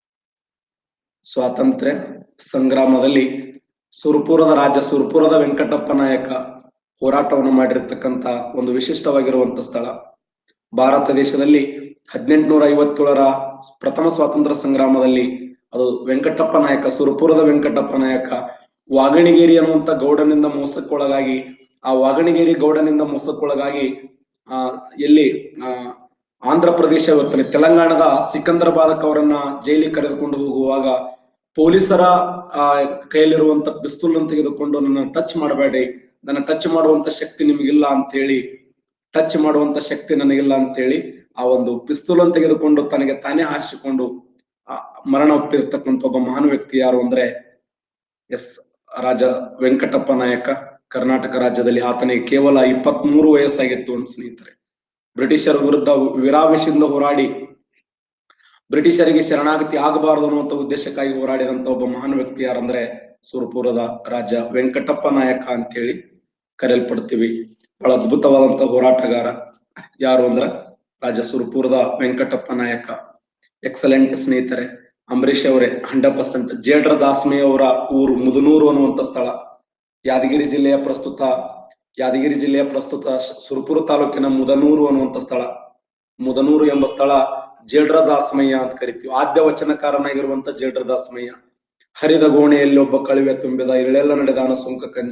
Speaker 1: ಸ್ವಾತಂತ್ರ್ಯ ಸಂಗ್ರಾಮದಲ್ಲಿ ಸುರಪುರದ ರಾಜ ಸುರಪುರದ ವೆಂಕಟಪ್ಪ ನಾಯಕ ಹೋರಾಟವನ್ನು ಮಾಡಿರ್ತಕ್ಕಂತ ಒಂದು ವಿಶಿಷ್ಟವಾಗಿರುವಂತ ಸ್ಥಳ ಭಾರತ ದೇಶದಲ್ಲಿ ಹದಿನೆಂಟುನೂರ ಐವತ್ತೇಳರ ಪ್ರಥಮ ಸ್ವಾತಂತ್ರ್ಯ ಸಂಗ್ರಾಮದಲ್ಲಿ ಅದು ವೆಂಕಟಪ್ಪ ನಾಯಕ ಸುರಪುರದ ವೆಂಕಟಪ್ಪ ನಾಯಕ ವಾಗಣಿಗೇರಿ ಅನ್ನುವಂತ ಗೌಡನಿಂದ ಮೋಸಕ್ಕೊಳಗಾಗಿ ಆ ವಾಗಣಿಗೇರಿ ಗೌಡನಿಂದ ಮೋಸಕ್ಕೊಳಗಾಗಿ ಆ ಎಲ್ಲಿ ಆ ಆಂಧ್ರ ಪ್ರದೇಶ ಇವತ್ತಿನ ತೆಲಂಗಾಣದ ಸಿಕಂದರಾಬಾದಕ್ ಅವರನ್ನ ಜೈಲಿಗೆ ಕರೆದುಕೊಂಡು ಹೋಗುವಾಗ ಪೊಲೀಸರ ಆ ಕೈಯಲ್ಲಿರುವಂತ ಪಿಸ್ತೂಲ್ ತೆಗೆದುಕೊಂಡು ನನ್ನ ಟಚ್ ಮಾಡಬೇಡಿ ನನ್ನ ಟಚ್ ಮಾಡುವಂತ ಶಕ್ತಿ ನಿಮಗಿಲ್ಲ ಅಂತ ಹೇಳಿ ಟಚ್ ಮಾಡುವಂತ ಶಕ್ತಿ ನನಗಿಲ್ಲ ಅಂತ ಹೇಳಿ ಆ ಒಂದು ಪಿಸ್ತೂಲ್ ತೆಗೆದುಕೊಂಡು ತನಗೆ ತಾನೇ ಹಾರಿಸಿಕೊಂಡು ಆ ಮರಣ ಒಪ್ಪಿರ್ತಕ್ಕಂಥ ಒಬ್ಬ ಮಹಾನ್ ವ್ಯಕ್ತಿ ಯಾರು ಅಂದ್ರೆ ಎಸ್ ರಾಜ ವೆಂಕಟಪ್ಪ ನಾಯಕ ಕರ್ನಾಟಕ ರಾಜ್ಯದಲ್ಲಿ ಆತನಿಗೆ ಕೇವಲ ಇಪ್ಪತ್ತ್ ಮೂರು ವಯಸ್ಸಾಗಿತ್ತು ಅಂತ ಸ್ನೇಹಿತರೆ ಬ್ರಿಟಿಷರ ವಿರುದ್ಧ ವಿರಾವೇಶದಿಂದ ಹೋರಾಡಿ ಬ್ರಿಟಿಷರಿಗೆ ಶರಣಾಗತಿ ಆಗಬಾರದು ಅನ್ನುವಂತ ಉದ್ದೇಶಕ್ಕಾಗಿ ಹೋರಾಡಿದಂತ ಒಬ್ಬ ಮಹಾನ್ ವ್ಯಕ್ತಿ ಯಾರಂದ್ರೆ ಸುರಪುರದ ರಾಜ ವೆಂಕಟಪ್ಪ ನಾಯಕ ಅಂತೇಳಿ ಕರೆಯಲ್ಪಡ್ತೀವಿ ಬಹಳ ಅದ್ಭುತವಾದಂತ ಹೋರಾಟಗಾರ ಯಾರು ಅಂದ್ರ ರಾಜ ಸುರಪುರದ ವೆಂಕಟಪ್ಪ ನಾಯಕ ಎಕ್ಸಲೆಂಟ್ ಸ್ನೇಹಿತರೆ ಅಂಬರೀಷ್ ಅವರೇ ಹಂಡ್ರೆಡ್ ಪರ್ಸೆಂಟ್ ಜೇಡ್ರ ದಾಸ್ಮೆ ಅವರ ಊರು ಮುದನೂರು ಅನ್ನುವಂತ ಸ್ಥಳ ಯಾದಗಿರಿ ಜಿಲ್ಲೆಯ ಪ್ರಸ್ತುತ ಯಾದಗಿರಿ ಜಿಲ್ಲೆಯ ಪ್ರಸ್ತುತ ಸುರಪುರ ತಾಲೂಕಿನ ಮುದನೂರು ಅನ್ನುವಂತ ಸ್ಥಳ ಮುದನೂರು ಎಂಬ ಸ್ಥಳ ಜೇಡ್ರ ದಾಸಮಯ್ಯ ಅಂತ ಕರಿತೀವಿ ಆದ್ಯ ವಚನಕಾರನಾಗಿರುವಂತ ಜೇಡ್ರ ದಾಸಮಯ್ಯ ಹರಿದ ಗೋಣೆಯಲ್ಲಿ ಒಬ್ಬ ಕಳಿವೆ ತುಂಬಿದ ಇಳೆಲ್ಲ ನಡೆದಾನ ಸುಂಕ ಕಂಜಿ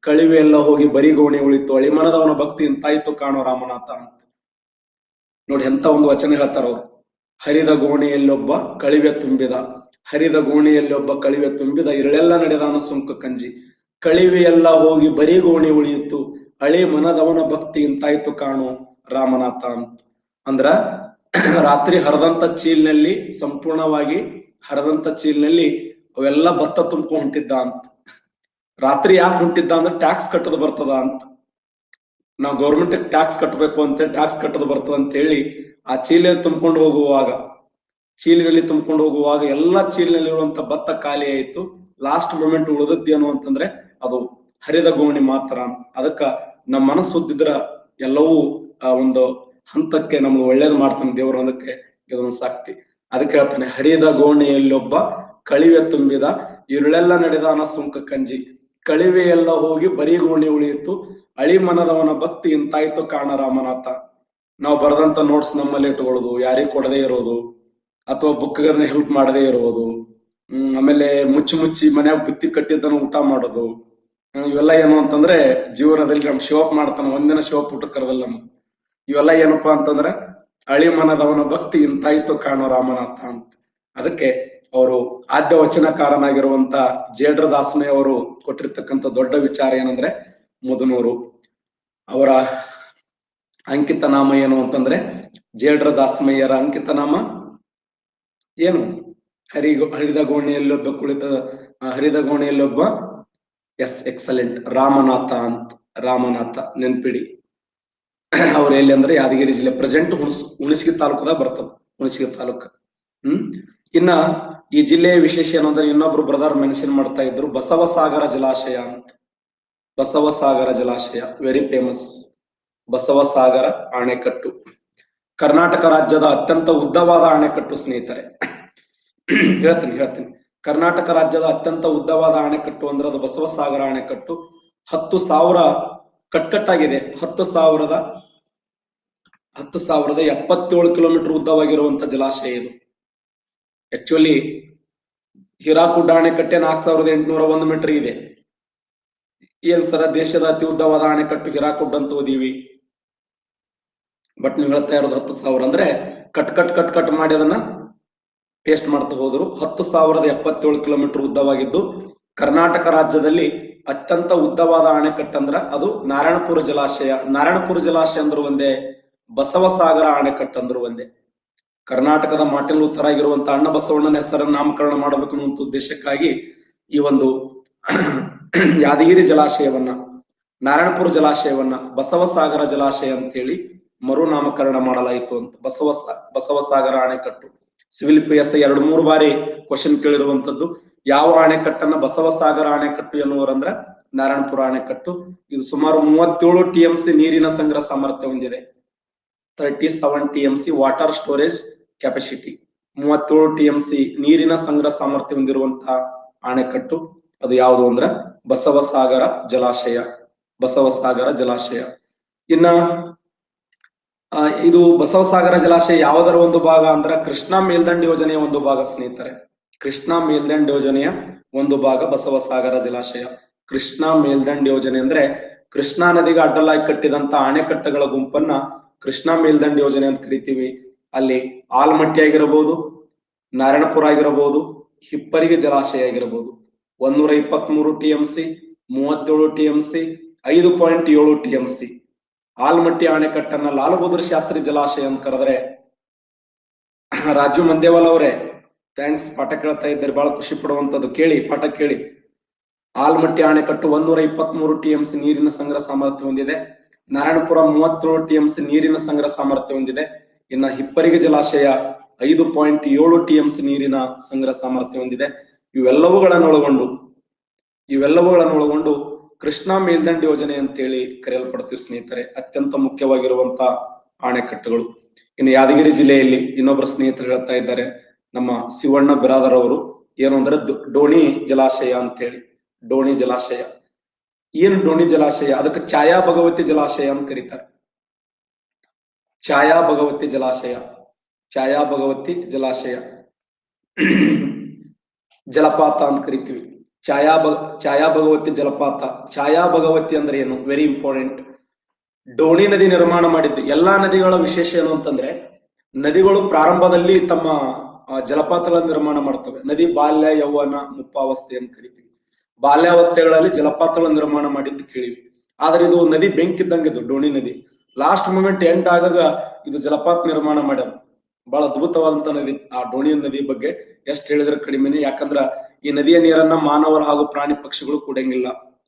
Speaker 1: ಕಳಿವೆ ಎಲ್ಲ ಹೋಗಿ ಬರಿ ಗೋಣಿ ಉಳಿತು ಅಳಿಮನದವನ ಭಕ್ತಿ ಇಂತಾಯ್ತು ಕಾಣೋ ರಾಮನಾಥ ಅಂತ ನೋಡಿ ಎಂತ ಒಂದು ವಚನ ಹೇಳ್ತಾರ ಅವ್ರು ಹರಿದ ಗೋಣಿಯಲ್ಲೊಬ್ಬ ಕಳಿವೆ ತುಂಬಿದ ಹರಿದ ಗೋಣಿಯಲ್ಲೊಬ್ಬ ಕಳಿವೆ ತುಂಬಿದ ಇರಳೆಲ್ಲ ನಡೆದಾನ ಸುಂಕ ಕಂಜಿ ಕಳಿವೆಯೆಲ್ಲ ಹೋಗಿ ಬರೀ ಗೋಣಿ ಉಳಿಯಿತು ಹಳಿ ಮನದವನ ಭಕ್ತಿ ಇಂತಾಯ್ತು ಕಾಣು ರಾಮನಾಥ ಅಂತ ಅಂದ್ರ ರಾತ್ರಿ ಹರಿದಂತ ಚೀಲ್ನಲ್ಲಿ ಸಂಪೂರ್ಣವಾಗಿ ಹರಿದಂತ ಚೀಲ್ನಲ್ಲಿ ಅವೆಲ್ಲ ಭತ್ತ ತುಂಬ್ಕೊಂಡ್ ಹೊಂಟಿದ್ದ ಅಂತ ರಾತ್ರಿ ಯಾಕೆ ಹೊಂಟಿದ್ದ ಅಂದ್ರೆ ಟ್ಯಾಕ್ಸ್ ಕಟ್ಟದ ಬರ್ತದ ಅಂತ ನಾವು ಗೌರ್ಮೆಂಟ್ ಟ್ಯಾಕ್ಸ್ ಕಟ್ಟಬೇಕು ಅಂತ ಟ್ಯಾಕ್ಸ್ ಕಟ್ಟದ ಬರ್ತದ ಅಂತ ಹೇಳಿ ಆ ಚೀಲಲ್ಲಿ ತುಂಬಿಕೊಂಡು ಹೋಗುವಾಗ ಚೀಲಿನಲ್ಲಿ ತುಂಬಿಕೊಂಡು ಹೋಗುವಾಗ ಎಲ್ಲಾ ಚೀಲಿನಲ್ಲಿರುವಂತ ಭತ್ತ ಖಾಲಿ ಆಯಿತು ಲಾಸ್ಟ್ ಮೂಮೆಂಟ್ ಉಳಿದದ್ದೇನು ಅಂತಂದ್ರೆ ಅದು ಹರಿದ ಗೋಣಿ ಮಾತ್ರ ಅದಕ್ಕ ನಮ್ಮ ಮನಸ್ಸು ಸುದ್ದಿದ್ರ ಎಲ್ಲವೂ ಆ ಒಂದು ಹಂತಕ್ಕೆ ನಮ್ಗೆ ಒಳ್ಳೇದು ಮಾಡ್ತಾನೆ ದೇವರು ಅದಕ್ಕೆ ಇದೊಂದು ಸಾಕ್ತಿ ಅದಕ್ಕೆ ಹೇಳ್ತಾನೆ ಹರಿದ ಗೋಣಿಯಲ್ಲೊಬ್ಬ ಕಳಿವೆ ತುಂಬಿದ ಇರುಳೆಲ್ಲ ನಡೆದಾನ ಸುಂಕ ಕಂಜಿ ಕಳಿವೆ ಎಲ್ಲ ಹೋಗಿ ಬರೀ ಗೋಣಿ ಉಳಿಯಿತು ಅಳಿ ಮನದವನ ಭಕ್ತಿ ಇಂತಾಯ್ತು ಕಾಣ ರಾಮನಾಥ ನಾವು ಬರೆದಂತ ನೋಟ್ಸ್ ನಮ್ಮಲ್ಲಿ ಇಟ್ಕೊಳ್ಳೋದು ಯಾರಿಗ್ ಕೊಡದೇ ಇರೋದು ಅಥವಾ ಬುಕ್ಗಳನ್ನ ಹೆಲ್ಪ್ ಮಾಡದೇ ಇರೋದು ಹ್ಮ್ ಆಮೇಲೆ ಮುಚ್ಚಿ ಮುಚ್ಚಿ ಮನ್ಯಾಗ ಬುತ್ತಿ ಕಟ್ಟಿದ್ದನ್ನು ಊಟ ಮಾಡೋದು ಹ್ಮ್, ಇವೆಲ್ಲ ಏನು ಅಂತಂದ್ರೆ ಜೀವನದಲ್ಲಿ ನಮ್ ಶಿವಪ್ ಮಾಡ್ತಾನ ಒಂದಿನ ಶಿವಪ್ ಊಟ ಕರೆದಲ್ಲ ನಮ್ಗೆ ಇವೆಲ್ಲ ಏನಪ್ಪಾ ಅಂತಂದ್ರೆ ಅಳಿ ಮನದವನ ಭಕ್ತಿ ಇಂತಾಯ್ತು ಕಾಣೋ ರಾಮನಾಥ ಅಂತ ಅದಕ್ಕೆ ಅವರು ಆದ್ಯ ವಚನಕಾರನಾಗಿರುವಂತ ಜೇಡ್ರ ದಾಸಮೆ ಅವರು ಕೊಟ್ಟಿರ್ತಕ್ಕಂಥ ದೊಡ್ಡ ವಿಚಾರ ಏನಂದ್ರೆ ಮುದನೂರು ಅವರ ಅಂಕಿತ ನಾಮ ಏನು ಅಂತಂದ್ರೆ ಜೇಡ್ರ ದಾಸಮಯ್ಯರ ಅಂಕಿತ ನಾಮ ಏನು ಹರಿ ಹರಿದ ಗೋಣಿಯಲ್ಲೊಬ್ಬ ಕುಳಿತ ಆ, ಹರಿದ ಗೋಣಿಯಲ್ಲೊಬ್ಬ ಎಸ್ ಎಕ್ಸಲೆಂಟ್ ರಾಮನಾಥ ಅಂತ ರಾಮನಾಥ ನೆನ್ಪಿಡಿ ಅವ್ರು ಎಲ್ಲಿ ಅಂದ್ರೆ ಯಾದಗಿರಿ ಜಿಲ್ಲೆ ಪ್ರೆಸೆಂಟ್ ಹುಣಸ್ ಹುಣಸಗಿ ತಾಲೂಕದಾಗ ಬರ್ತದ ಹುಣಸಗಿ ತಾಲೂಕ ಹ್ಮ್ ಇನ್ನ ಈ ಜಿಲ್ಲೆಯ ವಿಶೇಷ ಏನು ಅಂದ್ರೆ ಇನ್ನೊಬ್ರು ಬ್ರದರ್ ಮೆನ್ಷನ್ ಮಾಡ್ತಾ ಇದ್ರು ಬಸವಸಾಗರ ಜಲಾಶಯ ಅಂತ ಬಸವಸಾಗರ ಜಲಾಶಯ ವೆರಿ ಫೇಮಸ್ ಬಸವಸಾಗರ ಅಣೆಕಟ್ಟು ಕರ್ನಾಟಕ ರಾಜ್ಯದ ಅತ್ಯಂತ ಉದ್ದವಾದ ಅಣೆಕಟ್ಟು ಸ್ನೇಹಿತರೆ ಹೇಳ್ತೀನಿ ಹೇಳ್ತೀನಿ ಕರ್ನಾಟಕ ರಾಜ್ಯದ ಅತ್ಯಂತ ಉದ್ದವಾದ ಅಣೆಕಟ್ಟು ಅಂದ್ರೆ ಅದು ಬಸವಸಾಗರ ಅಣೆಕಟ್ಟು ಹತ್ತು ಸಾವಿರ ಕಟ್ಕಟ್ಟಾಗಿದೆ ಹತ್ತು ಸಾವಿರದ ಹತ್ತು ಸಾವಿರದ ಎಪ್ಪತ್ತೇಳು ಕಿಲೋಮೀಟರ್ ಉದ್ದವಾಗಿರುವಂತ ಜಲಾಶಯ ಇದು ಆಕ್ಚುಲಿ ಹಿರಾಕುಡ್ ಅಣೆಕಟ್ಟೆ ನಾಲ್ಕು ಸಾವಿರದ ಎಂಟುನೂರ ಒಂದು ಮೀಟರ್ ಇದೆ ಏನ್ ಸರ ದೇಶದ ಅತಿ ಉದ್ದವಾದ ಅಣೆಕಟ್ಟು ಹಿರಾಕುಡ್ ಅಂತ ಓದಿವಿ ಬಟ್ ನೀವು ಹೇಳ್ತಾ ಇರೋದು ಹತ್ತು ಸಾವಿರ ಅಂದ್ರೆ ಕಟ್ ಕಟ್ ಕಟ್ ಕಟ್ ಮಾಡಿ ಅದನ್ನ ಟೇಸ್ಟ್ ಮಾಡ್ತಾ ಹೋದ್ರು ಹತ್ತು ಸಾವಿರದ ಎಪ್ಪತ್ತೇಳು ಕಿಲೋಮೀಟರ್ ಉದ್ದವಾಗಿದ್ದು ಕರ್ನಾಟಕ ರಾಜ್ಯದಲ್ಲಿ ಅತ್ಯಂತ ಉದ್ದವಾದ ಅಣೆಕಟ್ಟು ಅಂದ್ರ ಅದು ನಾರಾಯಣಪುರ ಜಲಾಶಯ ನಾರಾಯಣಪುರ ಜಲಾಶಯ ಅಂದ್ರು ಒಂದೇ ಬಸವಸಾಗರ ಅಣೆಕಟ್ಟು ಅಂದ್ರು ಒಂದೇ ಕರ್ನಾಟಕದ ಮಾರ್ಟಿನ್ ಲೂಥರ್ ಆಗಿರುವಂತ ಅಣ್ಣ ಬಸವಣ್ಣನ ಹೆಸರನ್ನು ನಾಮಕರಣ ಮಾಡಬೇಕು ಅನ್ನುವಂತ ಉದ್ದೇಶಕ್ಕಾಗಿ ಈ ಒಂದು ಯಾದಗಿರಿ ಜಲಾಶಯವನ್ನ ನಾರಾಯಣಪುರ ಜಲಾಶಯವನ್ನ ಬಸವಸಾಗರ ಜಲಾಶಯ ಅಂತೇಳಿ ಮರು ನಾಮಕರಣ ಮಾಡಲಾಯಿತು ಅಂತ ಬಸವ ಬಸವಸಾಗರ ಅಣೆಕಟ್ಟು ಸಿವಿಲ್ ಪಿ ಎಸ್ ಎರಡು ಮೂರು ಬಾರಿ ಕ್ವಶನ್ ಕೇಳಿರುವಂತದ್ದು ಯಾವ ಅಣೆಕಟ್ಟನ್ನ ಬಸವಸಾಗರ ಅಣೆಕಟ್ಟು ಎನ್ನುವರಂದ್ರ ನಾರಾಯಣಪುರ ಅಣೆಕಟ್ಟು ಇದು ಸುಮಾರು ಮೂವತ್ತೇಳು ಟಿ ಎಂ ಸಿ ನೀರಿನ ಸಂಗ್ರಹ ಸಾಮರ್ಥ್ಯ ಹೊಂದಿದೆ thirty seven T M C water storage capacity ಮೂವತ್ತೇಳು ಟಿ ಎಂ ಸಿ ನೀರಿನ ಸಂಗ್ರಹ ಸಾಮರ್ಥ್ಯ ಹೊಂದಿರುವಂತಹ ಅಣೆಕಟ್ಟು ಅದು ಯಾವುದು ಅಂದ್ರ ಬಸವಸಾಗರ ಜಲಾಶಯ ಬಸವಸಾಗರ ಜಲಾಶಯ ಇನ್ನ ಆ, ಇದು ಬಸವಸಾಗರ ಜಲಾಶಯ ಯಾವುದರ ಒಂದು ಭಾಗ ಅಂದ್ರ ಕೃಷ್ಣಾ ಮೇಲ್ದಂಡೆ ಯೋಜನೆಯ ಒಂದು ಭಾಗ ಸ್ನೇಹಿತರೆ ಕೃಷ್ಣಾ ಮೇಲ್ದಂಡೆ ಯೋಜನೆಯ ಒಂದು ಭಾಗ ಬಸವಸಾಗರ ಜಲಾಶಯ ಕೃಷ್ಣಾ ಮೇಲ್ದಂಡೆ ಯೋಜನೆ ಅಂದ್ರೆ ಕೃಷ್ಣಾ ನದಿಗೆ ಅಡ್ಡಲಾಗಿ ಕಟ್ಟಿದಂತ ಅಣೆಕಟ್ಟೆಗಳ ಗುಂಪನ್ನ ಕೃಷ್ಣಾ ಮೇಲ್ದಂಡೆ ಯೋಜನೆ ಅಂತ ಕರಿತೀವಿ ಅಲ್ಲಿ ಆಲ್ಮಟ್ಟಿ ಆಗಿರಬಹುದು ನಾರಾಯಣಪುರ ಆಗಿರಬಹುದು ಹಿಪ್ಪರಿಗೆ ಜಲಾಶಯ ಆಗಿರಬಹುದು ಒಂದೂರ ಇಪ್ಪತ್ತ್ ಮೂರು ಟಿ ಎಂ ಸಿ ಮೂವತ್ತೇಳು ಟಿ ಎಂ ಸಿ ಐದು ಪಾಯಿಂಟ್ ಏಳು ಟಿ ಎಂ ಸಿ ಆಲ್ಮಟ್ಟಿ ಅಣೆಕಟ್ಟನ್ನ ಲಾಲ್ ಬಹದ್ದೂರ್ ಶಾಸ್ತ್ರಿ ಜಲಾಶಯ ಅಂತ ಕರೆದ್ರೆ ರಾಜು ಮಂದೇವಲ್ ಅವರೇ ಥ್ಯಾಂಕ್ಸ್ ಪಾಠ ಕೇಳ್ತಾ ಇದ್ದಾರೆ ಬಹಳ ಖುಷಿ ಪಡುವಂತದ್ದು ಕೇಳಿ ಪಾಠ ಕೇಳಿ ಆಲ್ಮಟ್ಟಿ ಅಣೆಕಟ್ಟು ಒಂದೂರ ಇಪ್ಪತ್ತ್ ಮೂರು ಟಿ ಎಂ ಸಿ ನೀರಿನ ಸಂಗ್ರಹ ಸಾಮರ್ಥ್ಯ ಹೊಂದಿದೆ ನಾರಾಯಣಪುರ ಮೂವತ್ತೇಳು ಟಿ ಎಂ ಸಿ ನೀರಿನ ಸಂಗ್ರಹ ಸಾಮರ್ಥ್ಯ ಹೊಂದಿದೆ ಇನ್ನ ಹಿಪ್ಪರಿಗೆ ಜಲಾಶಯ ಐದು ಪಾಯಿಂಟ್ ಏಳು ಟಿ ಎಂ ಸಿ ನೀರಿನ ಸಂಗ್ರಹ ಸಾಮರ್ಥ್ಯ ಹೊಂದಿದೆ ಇವೆಲ್ಲವುಗಳನ್ನು ಒಳಗೊಂಡು ಇವೆಲ್ಲವುಗಳನ್ನು ಒಳಗೊಂಡು ಕೃಷ್ಣಾ ಮೇಲ್ದಂಡೆ ಯೋಜನೆ ಅಂತೇಳಿ ಕರೆಯಲ್ಪಡ್ತೀವಿ ಸ್ನೇಹಿತರೆ ಅತ್ಯಂತ ಮುಖ್ಯವಾಗಿರುವಂತ ಅಣೆಕಟ್ಟುಗಳು ಇನ್ನು ಯಾದಗಿರಿ ಜಿಲ್ಲೆಯಲ್ಲಿ ಇನ್ನೊಬ್ಬರ ಸ್ನೇಹಿತರು ಹೇಳ್ತಾ ಇದ್ದಾರೆ ನಮ್ಮ ಶಿವಣ್ಣ ಬಿರಾದರ್ ಅವರು ಏನು ಅಂದ್ರೆ ದು- ಡೋಣಿ ಜಲಾಶಯ ಅಂತ ಹೇಳಿ ಡೋಣಿ ಜಲಾಶಯ ಏನು ಡೋಣಿ ಜಲಾಶಯ ಅದಕ್ಕೆ ಛಾಯಾ ಭಗವತಿ ಜಲಾಶಯ ಅಂತ ಕರೀತಾರೆ ಛಾಯಾ ಭಗವತಿ ಜಲಾಶಯ ಛಾಯಾ ಭಗವತಿ ಜಲಾಶಯ ಜಲಪಾತ ಅಂತ ಕರಿತೀವಿ ಛಾಯಾ ಭ ಛಾಯಾ ಭಗವತಿ ಜಲಪಾತ ಛಾಯಾ ಭಗವತಿ ಅಂದ್ರೆ ಏನು ವೆರಿ ಇಂಪಾರ್ಟೆಂಟ್ ಡೋಣಿ ನದಿ ನಿರ್ಮಾಣ ಮಾಡಿದ್ದು ಎಲ್ಲಾ ನದಿಗಳ ವಿಶೇಷ ಏನು ಅಂತಂದ್ರೆ ನದಿಗಳು ಪ್ರಾರಂಭದಲ್ಲಿ ತಮ್ಮ ಆ, ಜಲಪಾತಗಳ ನಿರ್ಮಾಣ ಮಾಡ್ತವೆ ನದಿ ಬಾಲ್ಯ ಯೌವನ ಮುಪ್ಪಾವಸ್ಥೆ ಅಂತ ಕರಿತೀವಿ ಬಾಲ್ಯಾವಸ್ಥೆಗಳಲ್ಲಿ ಜಲಪಾತಗಳ ನಿರ್ಮಾಣ ಮಾಡಿದ್ದು ಕೇಳಿವಿ ಆದ್ರೆ ಇದು ನದಿ ಬೆಂಕಿದ್ದಂಗೆ ಇದು ಡೋಣಿ ನದಿ ಲಾಸ್ಟ್ ಮೂಮೆಂಟ್ ಎಂಡ್ ಆಗಾಗ ಇದು ಜಲಪಾತ ನಿರ್ಮಾಣ ಮಾಡ್ಯಾರ ಬಹಳ ಅದ್ಭುತವಾದಂತ ನದಿ ಆ ಡೋಣಿ ನದಿ ಬಗ್ಗೆ ಎಷ್ಟು ಹೇಳಿದ್ರೆ ಕಡಿಮೆನೆ ಯಾಕಂದ್ರ ಈ ನದಿಯ ನೀರನ್ನ ಮಾನವರು ಹಾಗೂ ಪ್ರಾಣಿ ಪಕ್ಷಿಗಳು ಕುಡಿಯಂಗಿಲ್ಲ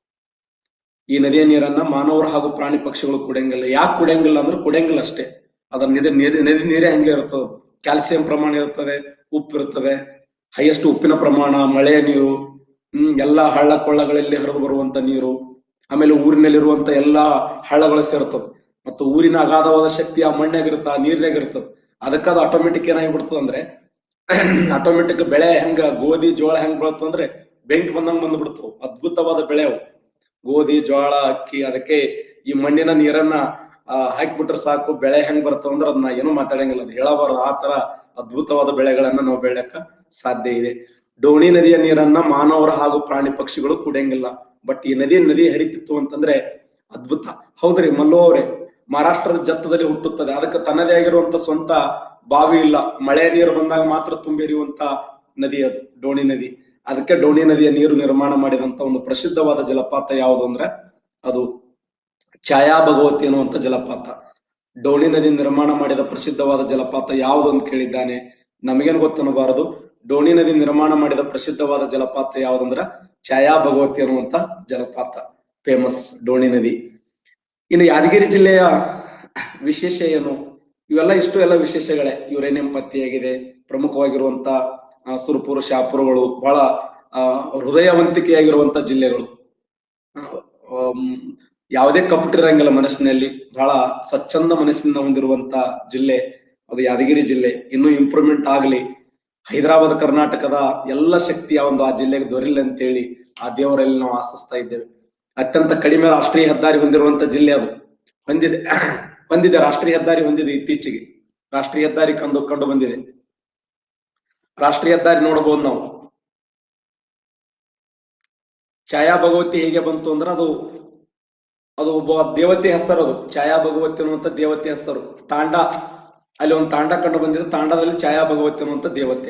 Speaker 1: ಈ ನದಿಯ ನೀರನ್ನ ಮಾನವರು ಹಾಗೂ ಪ್ರಾಣಿ ಪಕ್ಷಿಗಳು ಕುಡಿಯಂಗಿಲ್ಲ ಯಾಕೆ ಕುಡಿಯಂಗಿಲ್ಲ ಅಂದ್ರೆ ಕುಡಿಯಂಗಿಲ್ಲ ಅಷ್ಟೇ ಅದ್ರ ನದಿ ನದಿ ನದಿ ನೀರೇ ಹಂಗೆ ಇರ್ತದೆ ಕ್ಯಾಲ್ಸಿಯಂ ಪ್ರಮಾಣ ಇರ್ತದೆ ಉಪ್ಪು ಇರ್ತದೆ ಹೈಯೆಸ್ಟ್ ಉಪ್ಪಿನ ಪ್ರಮಾಣ ಮಳೆಯ ನೀರು ಹ್ಮ್ ಎಲ್ಲಾ ಹಳ್ಳ ಕೊಳ್ಳಗಳಲ್ಲಿ ಹರಿದು ಬರುವಂತ ನೀರು ಆಮೇಲೆ ಊರಿನಲ್ಲಿರುವಂತ ಎಲ್ಲಾ ಹಳ್ಳಗಳು ಸೇರ್ತದೆ ಮತ್ತು ಊರಿನ ಅಗಾಧವಾದ ಶಕ್ತಿ ಆ ಮಣ್ಣಾಗಿರುತ್ತ ಆ ನೀರಿನಾಗಿರ್ತದೆ ಅದಕ್ಕದು ಆಟೋಮೆಟಿಕ್ ಏನಾಗಿಬಿಡ್ತದೆ ಅಂದ್ರೆ ಆಟೋಮೆಟಿಕ್ ಬೆಳೆ ಹೆಂಗ ಗೋಧಿ ಜೋಳ ಹೆಂಗ್ ಬೆಳತ್ತಂದ್ರೆ ಬೆಂಕಿ ಬಂದಂಗ್ ಬಂದ್ಬಿಡ್ತವು ಅದ್ಭುತವಾದ ಬೆಳೆ ಅವು ಗೋಧಿ ಜೋಳ ಅಕ್ಕಿ ಅದಕ್ಕೆ ಈ ಮಣ್ಣಿನ ನೀರನ್ನ ಆ, ಹಾಕ್ಬಿಟ್ರೆ ಸಾಕು ಬೆಳೆ ಹೆಂಗ್ ಬರ್ತಾವ ಅಂದ್ರೆ ಅದನ್ನ ಏನು ಮಾತಾಡಂಗಿಲ್ಲ ಅದು ಹೇಳಬಾರದು ಆ ತರ ಅದ್ಭುತವಾದ ಬೆಳೆಗಳನ್ನ ನಾವು ಬೆಳೆಯಕ್ಕ ಸಾಧ್ಯ ಇದೆ ಡೋಣಿ ನದಿಯ ನೀರನ್ನ ಮಾನವರ ಹಾಗೂ ಪ್ರಾಣಿ ಪಕ್ಷಿಗಳು ಕುಡಿಯಂಗಿಲ್ಲ ಬಟ್ ಈ ನದಿ ನದಿ ಹರಿತಿತ್ತು ಅಂತಂದ್ರೆ ಅದ್ಭುತ ಹೌದ್ರಿ ಮಲ್ಲು ಅವ್ರೆ ಮಹಾರಾಷ್ಟ್ರದ ಜತ್ತದಲ್ಲಿ ಹುಟ್ಟುತ್ತದೆ ಅದಕ್ಕೆ ತನ್ನದೇ ಆಗಿರುವಂತ ಸ್ವಂತ ಬಾವಿ ಇಲ್ಲ ಮಳೆ ನೀರು ಬಂದಾಗ ಮಾತ್ರ ತುಂಬಿರುವಂತ ನದಿ ಅದು ಡೋಣಿ ನದಿ ಅದಕ್ಕೆ ಡೋಣಿ ನದಿಯ ನೀರು ನಿರ್ಮಾಣ ಮಾಡಿದಂತ ಒಂದು ಪ್ರಸಿದ್ಧವಾದ ಜಲಪಾತ ಯಾವುದು ಅಂದ್ರೆ ಅದು ಛಾಯಾ ಭಗವತಿ ಅನ್ನುವಂತ ಜಲಪಾತ ಡೋಣಿ ನದಿ ನಿರ್ಮಾಣ ಮಾಡಿದ ಪ್ರಸಿದ್ಧವಾದ ಜಲಪಾತ ಯಾವುದು ಅಂತ ಕೇಳಿದ್ದಾನೆ ನಮಗೇನು ಗೊತ್ತನ್ನಬಾರದು ಡೋಣಿ ನದಿ ನಿರ್ಮಾಣ ಮಾಡಿದ ಪ್ರಸಿದ್ಧವಾದ ಜಲಪಾತ ಯಾವ್ದಂದ್ರ ಛಾಯಾ ಭಗವತಿ ಅನ್ನುವಂತ ಜಲಪಾತ ಫೇಮಸ್ ಡೋಣಿ ನದಿ ಇನ್ನು ಯಾದಗಿರಿ ಜಿಲ್ಲೆಯ ವಿಶೇಷ ಏನು ಇವೆಲ್ಲ ಇಷ್ಟು ಎಲ್ಲ ವಿಶೇಷಗಳೇ ಯುರೇನಿಯಂ ಪತ್ತೆಯಾಗಿದೆ ಪ್ರಮುಖವಾಗಿರುವಂತ ಆ, ಸುರಪುರ ಶಾಪುರಗಳು ಬಹಳ ಆ, ಹೃದಯವಂತಿಕೆಯಾಗಿರುವಂತ ಜಿಲ್ಲೆಗಳು ಆ, ಆಮ್, ಯಾವುದೇ ಕಪಟಿರಂಗಿಲ್ಲ ಮನಸ್ಸಿನಲ್ಲಿ ಬಹಳ ಸ್ವಚ್ಛಂದ ಮನಸ್ಸಿನ ಹೊಂದಿರುವಂತ ಜಿಲ್ಲೆ ಅದು ಯಾದಗಿರಿ ಜಿಲ್ಲೆ ಇನ್ನೂ ಇಂಪ್ರೂವ್ಮೆಂಟ್ ಆಗಲಿ ಹೈದರಾಬಾದ್ ಕರ್ನಾಟಕದ ಎಲ್ಲ ಶಕ್ತಿ ಆ ಒಂದು ಆ ಜಿಲ್ಲೆಗೆ ದೊರೆಯಲಿ ಅಂತೇಳಿ ಆ ದೇವರಲ್ಲಿ ನಾವು ಆಶಿಸ್ತಾ ಇದ್ದೇವೆ ಅತ್ಯಂತ ಕಡಿಮೆ ರಾಷ್ಟ್ರೀಯ ಹೆದ್ದಾರಿ ಹೊಂದಿರುವಂತ ಜಿಲ್ಲೆ ಅದು ಹೊಂದಿದೆ ಹೊಂದಿದೆ ರಾಷ್ಟ್ರೀಯ ಹೆದ್ದಾರಿ ಹೊಂದಿದೆ ಇತ್ತೀಚೆಗೆ ರಾಷ್ಟ್ರೀಯ ಹೆದ್ದಾರಿ ಕಂಡು ಕಂಡು ಬಂದಿದೆ ರಾಷ್ಟ್ರೀಯ ಹೆದ್ದಾರಿ ನೋಡಬಹುದು ನಾವು ಛಾಯಾ ಭಗವತಿ ಹೇಗೆ ಬಂತು ಅಂದ್ರೆ ಅದು ಅದು ಒಬ್ಬ ದೇವತೆ ಹೆಸರು ಅದು ಛಾಯಾ ಭಗವತಿ ಅನ್ನುವಂತ ದೇವತೆ ಹೆಸರು ತಾಂಡ ಅಲ್ಲಿ ಒಂದು ತಾಂಡ ಕಂಡು ಬಂದಿದೆ ತಾಂಡದಲ್ಲಿ ಛಾಯಾ ಭಗವತಿ ಅನ್ನುವಂತ ದೇವತೆ